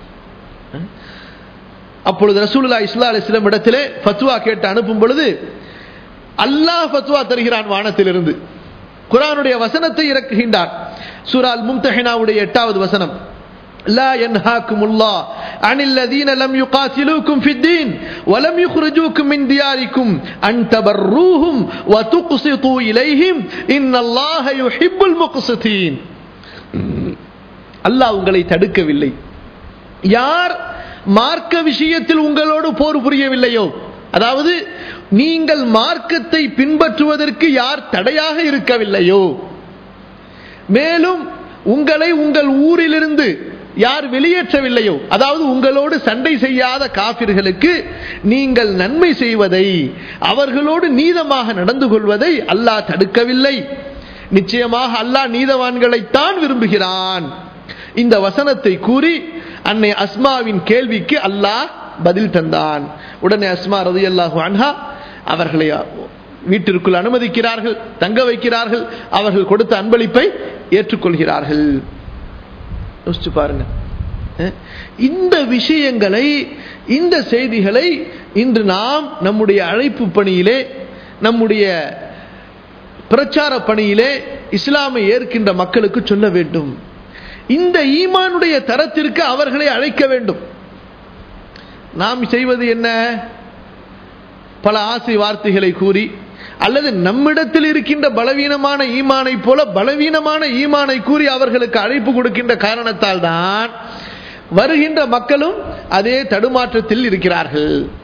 அப்பொழுது ரசூலுல்லா இஸ்லா அலிஸ்லாம் இடத்திலே ஃபத்வா கேட்டு அனுப்பும் பொழுது அல்லாஹ் ஃபத்வா தருகிறான் வானத்திலிருந்து குரானுடைய வசனத்தை இறக்குகின்றார் சூரால் மும்தஹினாவுடைய எட்டாவது வசனம் لا ينهاكم الله عن الذين لم يقاتلوكم في الدين ولم يخرجوكم من دياركم أن تبروهم وتقسطوا إليهم إن الله يحب المقسطين அல்லாஹ் உங்களை தடுக்கவில்லை யார் மார்க்க விஷயத்தில் உங்களோடு போர் புரியவில்லையோ அதாவது நீங்கள் மார்க்கத்தை பின்பற்றுவதற்கு யார் தடையாக இருக்கவில்லையோ மேலும் உங்களை உங்கள் ஊரிலிருந்து யார் வெளியேற்றவில்லையோ அதாவது உங்களோடு சண்டை செய்யாத காபிர்களுக்கு நீங்கள் நன்மை செய்வதை அவர்களோடு நீதமாக நடந்து கொள்வதை அல்லாஹ் தடுக்கவில்லை நிச்சயமாக அல்லாஹ் நீதவான்களைத்தான் விரும்புகிறான் இந்த வசனத்தை கூறி அன்னை அஸ்மாவின் கேள்விக்கு அல்லாஹ் பதில் தந்தான் உடனே அஸ்மா ரதி அல்லாஹு அன்ஹா அவர்களை வீட்டிற்குள் அனுமதிக்கிறார்கள் தங்க வைக்கிறார்கள் அவர்கள் கொடுத்த அன்பளிப்பை ஏற்றுக்கொள்கிறார்கள் யோசிச்சு பாருங்க அஹ், இந்த விஷயங்களை இந்த செய்திகளை இன்று நாம் நம்முடைய அழைப்பு பணியிலே நம்முடைய பிரச்சார பணியிலே இஸ்லாமை ஏற்கின்ற மக்களுக்கு சொல்ல வேண்டும் இந்த ஈமானுடைய தரத்திற்கு அவர்களை அழைக்க வேண்டும் நாம் செய்வது என்ன பல ஆசை வார்த்தைகளை கூறி அல்லது நம்மிடத்தில் இருக்கின்ற பலவீனமான ஈமானை போல பலவீனமான ஈமானை கூறி அவர்களுக்கு அழைப்பு கொடுக்கின்ற காரணத்தால் தான் வருகின்ற மக்களும் அதே தடுமாற்றத்தில் இருக்கிறார்கள்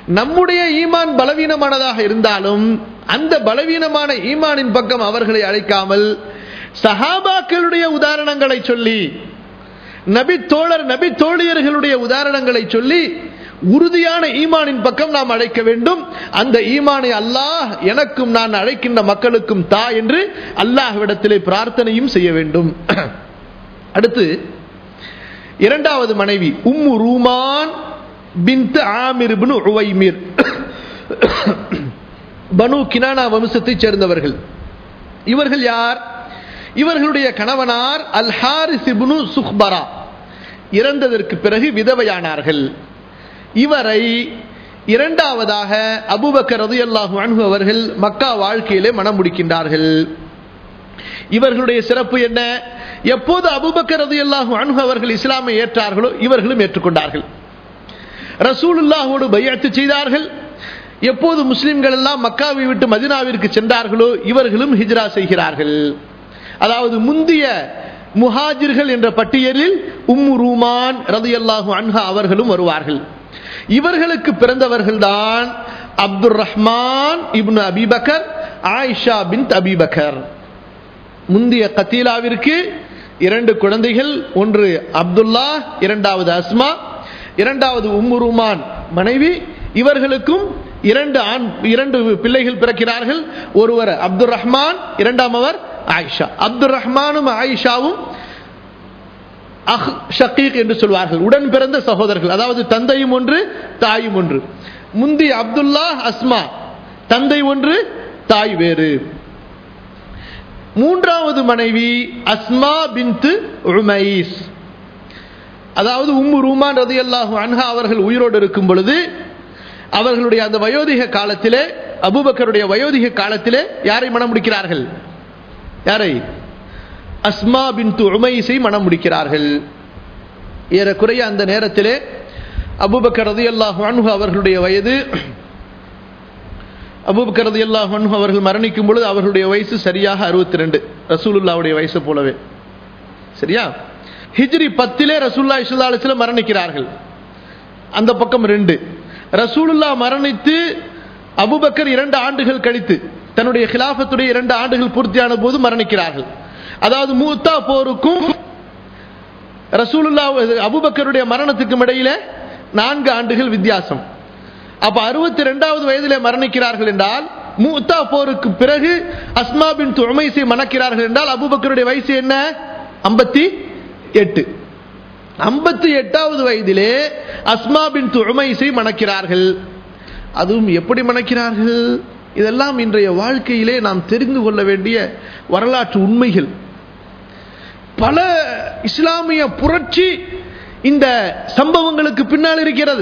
நம்முடைய ஈமான் பலவீனமானதாக இருந்தாலும் அந்த பலவீனமான ஈமானின் பக்கம் அவர்களை அழைக்காமல் சஹாபாக்களுடைய உதாரணங்களை சொல்லி நபி தோழர் நபி தோழியர்களுடைய உதாரணங்களை சொல்லி உறுதியான ஈமானின் பக்கம் நாம் அழைக்க வேண்டும் அந்த ஈமானை அல்லாஹ் எனக்கும் நான் அழைக்கின்ற மக்களுக்கும் தா என்று அல்லாஹ்விடத்திலே பிரார்த்தனையும் செய்ய வேண்டும் அடுத்து இரண்டாவது மனைவி உம்மு ரூமான் பின்த் ஆமிர் இப்னு உவைமிர் பனு கினானா வம்சத்தைச் சேர்ந்தவர்கள் இவர்கள் யார் இவர்களுடைய கணவனார் அல் ஹாரிஸ் இப்னு சுஹ்பரா இறந்ததற்கு பிறகு விதவையானார்கள் இவரை இரண்டாவதாக அபுபக்கர் ரதியல்லாஹு அன்ஹு அவர்கள் மக்கா வாழ்க்கையிலே மனம் முடிக்கின்றார்கள் இவர்களுடைய சிறப்பு என்ன எப்போது அபுபக்கர் ரதியல்லாஹு அன்ஹு அவர்கள் இஸ்லாமை ஏற்றார்களோ இவர்களும் ஏற்றுக்கொண்டார்கள் ரசூலுல்லாஹோடு பையத்து செய்தார்கள் எப்போது முஸ்லிம்கள் எல்லாம் மக்காவை விட்டு மதினாவிற்கு சென்றார்களோ இவர்களும் ஹிஜ்ரா செய்கிறார்கள் அதாவது முந்திய முஹாஜிர்கள் என்ற பட்டியலில் உம்மு ரூமான் ரதியல்லாஹு அன்ஹா அவர்களும் வருவார்கள் இவர்களுக்கு பிறந்தவர்கள் தான் அப்துல் ரஹ்மான் இப்னு அபிபக்கர் ஆயிஷா பின் அபிபக்கர் முந்திய கத்தீலாவிற்கு இரண்டு குழந்தைகள் ஒன்று அப்துல்லா இரண்டாவது அஸ்மா இரண்டாவது உம்முருமான் மனைவி இவர்களுக்கும் இரண்டு ஆண் இரண்டு பிள்ளைகள் பிறக்கிறார்கள் ஒருவர் அப்துல் ரஹ்மான் இரண்டாம் அவர் ஆயிஷா அப்துல் ரஹ்மானும் ஆயிஷாவும் அஹ் ஷக்கீக் என்று சொல்வார்கள் உடன் பிறந்த சகோதரர்கள் அதாவது தந்தையும் ஒன்று தாயும் ஒன்று முந்தி அப்துல்லா அஸ்மா தந்தை ஒன்று தாய் வேறு மூன்றாவது மனைவி அஸ்மா பின்து உமைஸ் அதாவது உம்மு ரூமான் ரதி அல்லாஹு அன்ஹா அவர்கள் உயிரோடு இருக்கும் பொழுது அவர்களுடைய அந்த வயோதிக காலத்திலே அபுபக்கருடைய வயோதிக காலத்திலே யாரை மனம் முடிக்கிறார்கள் யாரை அஸ்மா பின் உமைஸை மனம் முடிக்கிறார்கள் ஏறக்குறைய அந்த நேரத்திலே அபுபக்கர் ரதி அல்லாஹு அன்ஹு அவர்களுடைய வயது அபுபக்கர் ரதி அல்லாஹு அன்ஹு அவர்கள் மரணிக்கும் பொழுது அவர்களுடைய வயசு சரியாக அறுபத்தி ரெண்டு ரசூலுல்லாவுடைய வயசு போலவே சரியா ஹிஜ்ரி பத்திலே ரசூல்லா இஸ்லா அலிஸ்ல மரணிக்கிறார்கள் அந்த பக்கம் ரெண்டு ரசூலுல்லா மரணித்து அபுபக்கர் இரண்டு ஆண்டுகள் கழித்து தன்னுடைய கிலாபத்துடைய இரண்டு ஆண்டுகள் பூர்த்தியான போது மரணிக்கிறார்கள் அதாவது மூத்தா போருக்கும் ரசூலுல்லா அபுபக்கருடைய மரணத்துக்கும் இடையில நான்கு ஆண்டுகள் வித்தியாசம் அப்ப அறுபத்தி ரெண்டாவது வயதிலே மரணிக்கிறார்கள் என்றால் மூத்தா போருக்கு பிறகு அஸ்மா பின் துமைசை மணக்கிறார்கள் என்றால் அபுபக்கருடைய வயசு என்ன ஐம்பத்தி எட்டு ஐம்பத்தி எட்டாவது வயதிலே அஸ்மா பின் துமைசை மணக்கிறார்கள் அதுவும் எப்படி மணக்கிறார்கள் இதெல்லாம் இன்றைய வாழ்க்கையிலே நாம் தெரிந்து கொள்ள வேண்டிய வரலாற்று உண்மைகள் பல இஸ்லாமிய புரட்சி இந்த சம்பவங்களுக்கு பின்னால் இருக்கிறது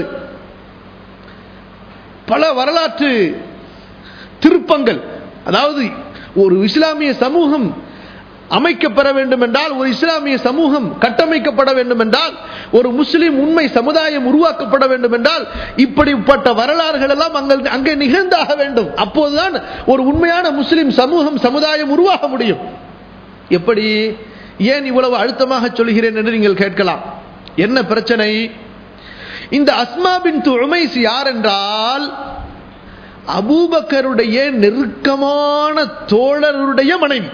பல வரலாற்று திருப்பங்கள் அதாவது ஒரு இஸ்லாமிய சமூகம் அமைக்கப்பெற வேண்டும் என்றால் ஒரு இஸ்லாமிய சமூகம் கட்டமைக்கப்பட வேண்டும் என்றால் ஒரு முஸ்லிம் உண்மை சமுதாயம் உருவாக்கப்பட வேண்டும் என்றால் இப்படிப்பட்ட வரலாறுகள் எல்லாம் அங்கே அங்கே நிகழ்ந்தாக வேண்டும் அப்போதுதான் ஒரு உண்மையான முஸ்லிம் சமூகம் சமுதாயம் உருவாக முடியும் எப்படி ஏன் இவ்வளவு அழுத்தமாக சொல்கிறேன் என்று நீங்கள் கேட்கலாம் என்ன பிரச்சனை இந்த அஸ்மா பின் உமைஸ் யார் என்றால் அபூபக்கருடைய நெருக்கமான தோழருடைய மனைவி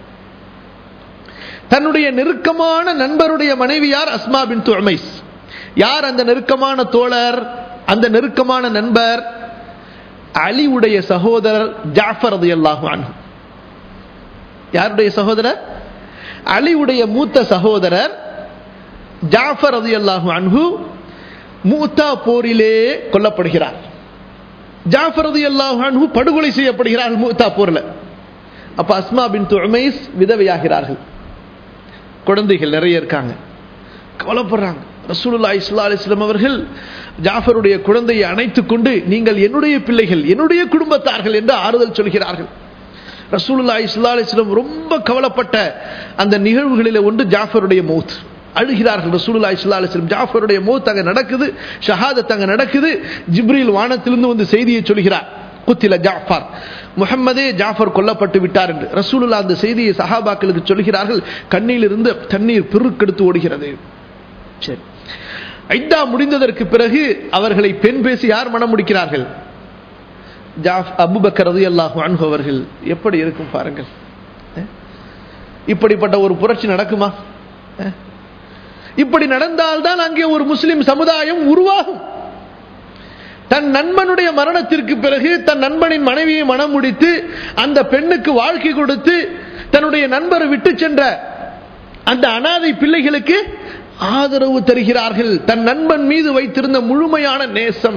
தன்னுடைய நெருக்கமான நண்பருடைய மனைவி யார் அஸ்மா பின் உமைஸ் யார் அந்த நெருக்கமான தோழர் அந்த நெருக்கமான நண்பர் அலிவுடைய சகோதரர் ஜாஃபர் அது அல்லாஹான் யாருடைய சகோதரர் அலிவுடைய மூத்த சகோதரர் ஜாஃபர் அது அல்லாஹு அன்ஹு மூத்தா போரிலே கொல்லப்படுகிறார் ஜாஃபர் அது அல்லாஹு அன்ஹு படுகொலை செய்யப்படுகிறார்கள் மூத்தா போரில் அப்ப அஸ்மா பின் துமைஸ் விதவையாகிறார்கள் குழந்தைகள் நிறைய இருக்காங்க கவலைப்படுறாங்க ரசூலுல்லா இஸ்லா அலிஸ்லாம் அவர்கள் ஜாஃபருடைய குழந்தையை அணைத்துக் கொண்டு நீங்கள் என்னுடைய பிள்ளைகள் என்னுடைய குடும்பத்தார்கள் என்று ஆறுதல் சொல்கிறார்கள் ரசூலுல்லா இஸ்லா அலிஸ்லாம் ரொம்ப கவலைப்பட்ட அந்த நிகழ்வுகளில் ஒன்று ஜாஃபருடைய மௌத் அழுகிறார்கள் ரசூலுல்லா இஸ்லா அலிஸ்லாம் ஜாஃபருடைய மௌத் அங்கே நடக்குது ஷஹாதத் அங்கே நடக்குது ஜிப்ரீல் வானத்திலிருந்து வந்து செய்தியை சொல்கிறார் குத்தில ஜாஃபர் முகம்மதே ஜாஃபர் கொல்லப்பட்டு விட்டார் என்று ரசூலுல்லா அந்த செய்தியை சஹாபாக்களுக்கு சொல்கிறார்கள் கண்ணிலிருந்து தண்ணீர் பெருக்கெடுத்து ஓடுகிறது சரி ஐத்தா முடிந்ததற்கு பிறகு அவர்களை பெண் பேசி யார் மனம் முடிக்கிறார்கள் ஜாஃப் அபுபக்கர் ரதி அல்லாஹு அன்ஹு அவர்கள் எப்படி இருக்கும் பாருங்கள் அஹ்? இப்படிப்பட்ட ஒரு புரட்சி நடக்குமா அஹ்? இப்படி நடந்தால்தான் அங்கே ஒரு முஸ்லிம் சமுதாயம் உருவாகும் தன் நண்பனுடைய மரணத்திற்கு பிறகு தன் நண்பனின் மனைவியை மனம் முடித்து அந்த பெண்ணுக்கு வாழ்க்கை கொடுத்து தன்னுடைய நண்பர் விட்டு சென்ற அந்த அனாதை பிள்ளைகளுக்கு ஆதரவு தருகிறார்கள் தன் நண்பன் மீது வைத்திருந்த முழுமையான நேசம்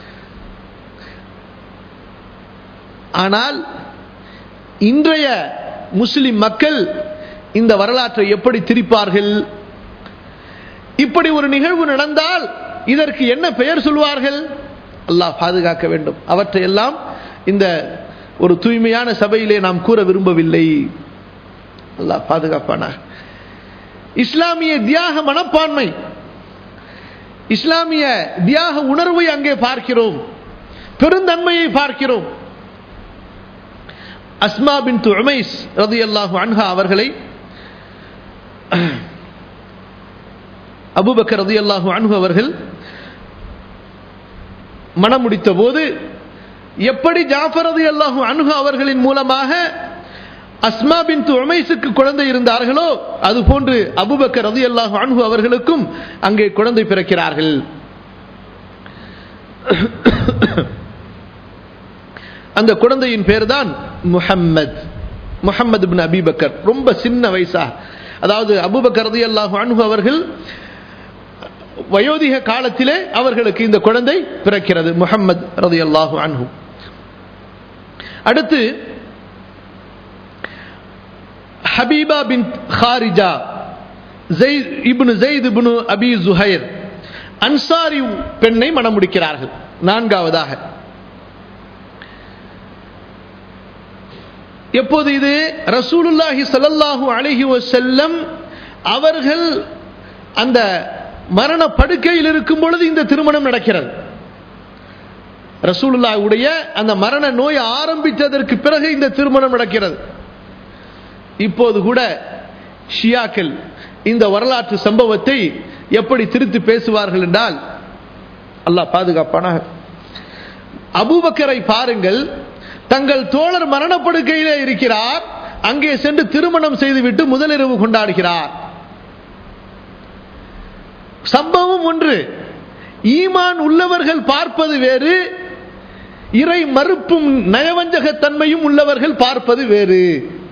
ஆனால் இன்றைய முஸ்லிம் மக்கள் இந்த வரலாற்றை எப்படி திரிப்பார்கள் இப்படி ஒரு நிகழ்வு நடந்தால் இதற்கு என்ன பெயர் சொல்வார்கள் அல்லாஹ் பாதுகாக்க வேண்டும் அவற்றை எல்லாம் இந்த ஒரு தூய்மையான சபையிலே நாம் கூற விரும்பவில்லை அல்லாஹ் பாதுகாப்பானாக இஸ்லாமிய தியாக மனப்பான்மை இஸ்லாமிய தியாக உணர்வை அங்கே பார்க்கிறோம் பெருந்தன்மையை பார்க்கிறோம் அஸ்மா பின் உமைஸ் ரதி அல்லாஹு அன்ஹா அவர்களை அபுபக்கர் ரதி அல்லாஹு அன்ஹு அவர்கள் மனம் முடித்த போது எப்படி ஜாஃபர் ரதி அல்லாஹு அன்ஹு அவர்களின் மூலமாக அஸ்மா பின் உமைஸுக்கு குழந்தை இருந்தார்களோ அதுபோன்று அபுபக்கர் ரதி அல்லாஹு அன்ஹு அவர்களுக்கும் அங்கே குழந்தை பிறக்கிறார்கள் அந்த குழந்தையின் பேர் தான் முஹம்மத் முஹம்மது பின் அபிபக்கர் ரொம்ப சின்ன வயசா அதாவது அபுபக்கர் ரதி அல்லாஹு அன்ஹு அவர்கள் வயோதிக காலத்திலே அவர்களுக்கு இந்த குழந்தை பிறக்கிறது முஹம்மது ரதி அல்லாஹு அன்ஹு அடுத்து ஹபீபா பின் ஹாரிஜா ஜெயித் இப்னு ஜெயித் இப்னு அபி ஜுஹைர் அன்சாரி பெண்ணை மணம் முடிக்கிறார்கள் நான்காவதாக எப்போது இது ரசூலுல்லாஹி ஸல்லல்லாஹு அலைஹி வஸல்லம் அவர்கள் அந்த மரண படுக்கையில் இருக்கும் பொழுது இந்த திருமணம் நடக்கிறது ரசூலுல்லாவுடைய அந்த மரண நோய் ஆரம்பித்ததற்கு பிறகு இந்த திருமணம் நடக்கிறது இப்போது கூட ஷியாக்கள் இந்த வரலாற்று சம்பவத்தை எப்படி திருத்தி பேசுவார்கள் என்றால் அல்லாஹ் பாதுகாப்பானாக அபூபக்கரை பாருங்கள் தங்கள் தோழர் மரணப்படுக்கையிலே இருக்கிறார் அங்கே சென்று திருமணம் செய்துவிட்டு முதலிரவு கொண்டாடுகிறார் சம்பவம் ஒன்று ஈமான் உள்ளவர்கள் பார்ப்பது வேறு இறை மறுப்பும் நயவஞ்சகத்தன்மையும் உள்ளவர்கள் பார்ப்பது வேறு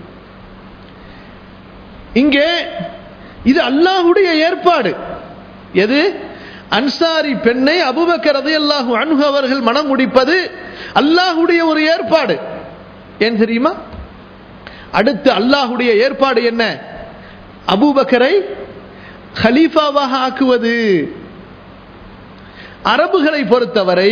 இங்கே இது அல்லாஹுடைய ஏற்பாடு எது அன்சாரி பெண்ணை அபுபக்கரது அல்லாஹு அணுகு அவர்கள் மனம் முடிப்பது அல்லாஹுடைய ஒரு ஏற்பாடு ஏன் தெரியுமா அடுத்து அல்லாஹுடைய ஏற்பாடு என்ன அபூபக்கரை ஹலீஃபாவாக ஆக்குவது அரபுகளை பொறுத்தவரை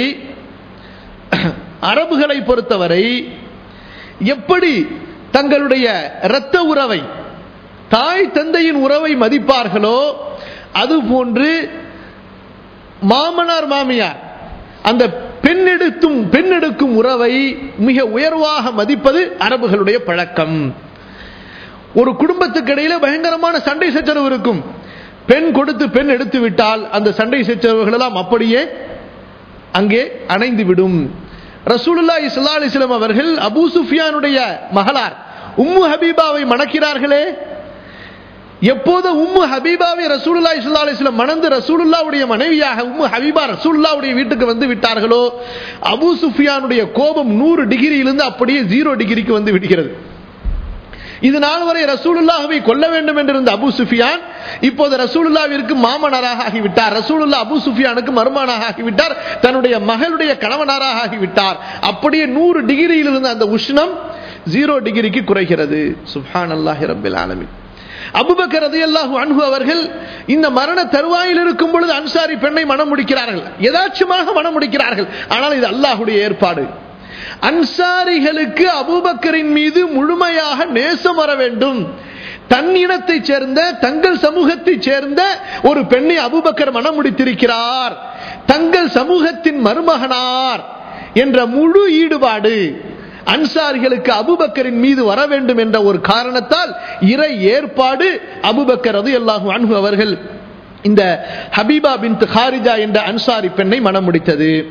அரபுகளை பொறுத்தவரை எப்படி தங்களுடைய இரத்த உறவை தாய் தந்தையின் உறவை மதிப்பார்களோ அதுபோன்று மாமனார் மாமியார் அந்த பெண்ணெடுத்தும் பெண்ணெடுக்கும் உறவை மிக உயர்வாக மதிப்பது அரபுகளுடைய பழக்கம் ஒரு குடும்பத்துக்கு இடையில பயங்கரமான சண்டை சச்சரவு இருக்கும் பெண் கொடுத்து பெண் எடுத்து விட்டால் அந்த சண்டை சச்சரவுகள் எல்லாம் அப்படியே அங்கே அணைந்து விடும் ரசூலுல்லா இஸ்லா அலிஸ்லாம் அவர்கள் அபூ சுஃபியானுடைய மகளார் உம்மு ஹபீபாவை மணக்கிறார்களே எப்போது உம்மு ஹபீபாவை ரசூலுல்லா இஸ்லா அலிஸ்லாம் மணந்து ரசூலுல்லாவுடைய மனைவியாக உம்மு ஹபீபா ரசூலுல்லாவுடைய வீட்டுக்கு வந்து விட்டார்களோ அபூ சுஃபியானுடைய கோபம் நூறு டிகிரியிலிருந்து அப்படியே ஜீரோ டிகிரிக்கு வந்து விடுகிறது இது நாள் வரை ரசூலுல்லாஹவை கொல்ல வேண்டும் என்றிருந்த அபு சுஃபியான் இப்போது ரசூலுல்லாவிற்கு மாமனாராக ஆகிவிட்டார் ரசூலுல்லா அபு சுஃபியானுக்கு மருமானாக ஆகிவிட்டார் தன்னுடைய மகளுடைய கணவனாராக ஆகிவிட்டார் அப்படியே நூறு டிகிரியில் இருந்த அந்த உஷ்ணம் ஜீரோ டிகிரிக்கு குறைகிறது சுஹான் அல்லாஹி ரபில் ஆலமின் அபுபக்கர் ரதியல்லாஹு அன்ஹு அவர்கள் இந்த மரண தருவாயில் இருக்கும் பொழுது அன்சாரி பெண்ணை மனம் முடிக்கிறார்கள் எதாச்சுமாக மனம் முடிக்கிறார்கள் ஆனால் இது அல்லாஹுடைய ஏற்பாடு அன்சாரிகளுக்கு அபூபக்கரின் மீது முழுமையாக நேசம் வர வேண்டும் தன் இனத்தைச் சேர்ந்த தங்கள் சமூகத்தைச் சேர்ந்த ஒரு பெண்ணை அபூபக்கர் மனம் முடித்திருக்கிறார் தங்கள் சமூகத்தின் மருமகனார் என்ற முழு ஈடுபாடு அன்சாரிகளுக்கு அபுபக்கரின் மீது வர வேண்டும் என்ற ஒரு காரணத்தால் இறை ஏற்பாடு அபுபக்கர் அது எல்லாகும் அன்பு அவர்கள் இந்த ஹபீபா பின் ஹாரிஜா என்ற அன்சாரி பெண்ணை மனம் முடித்தது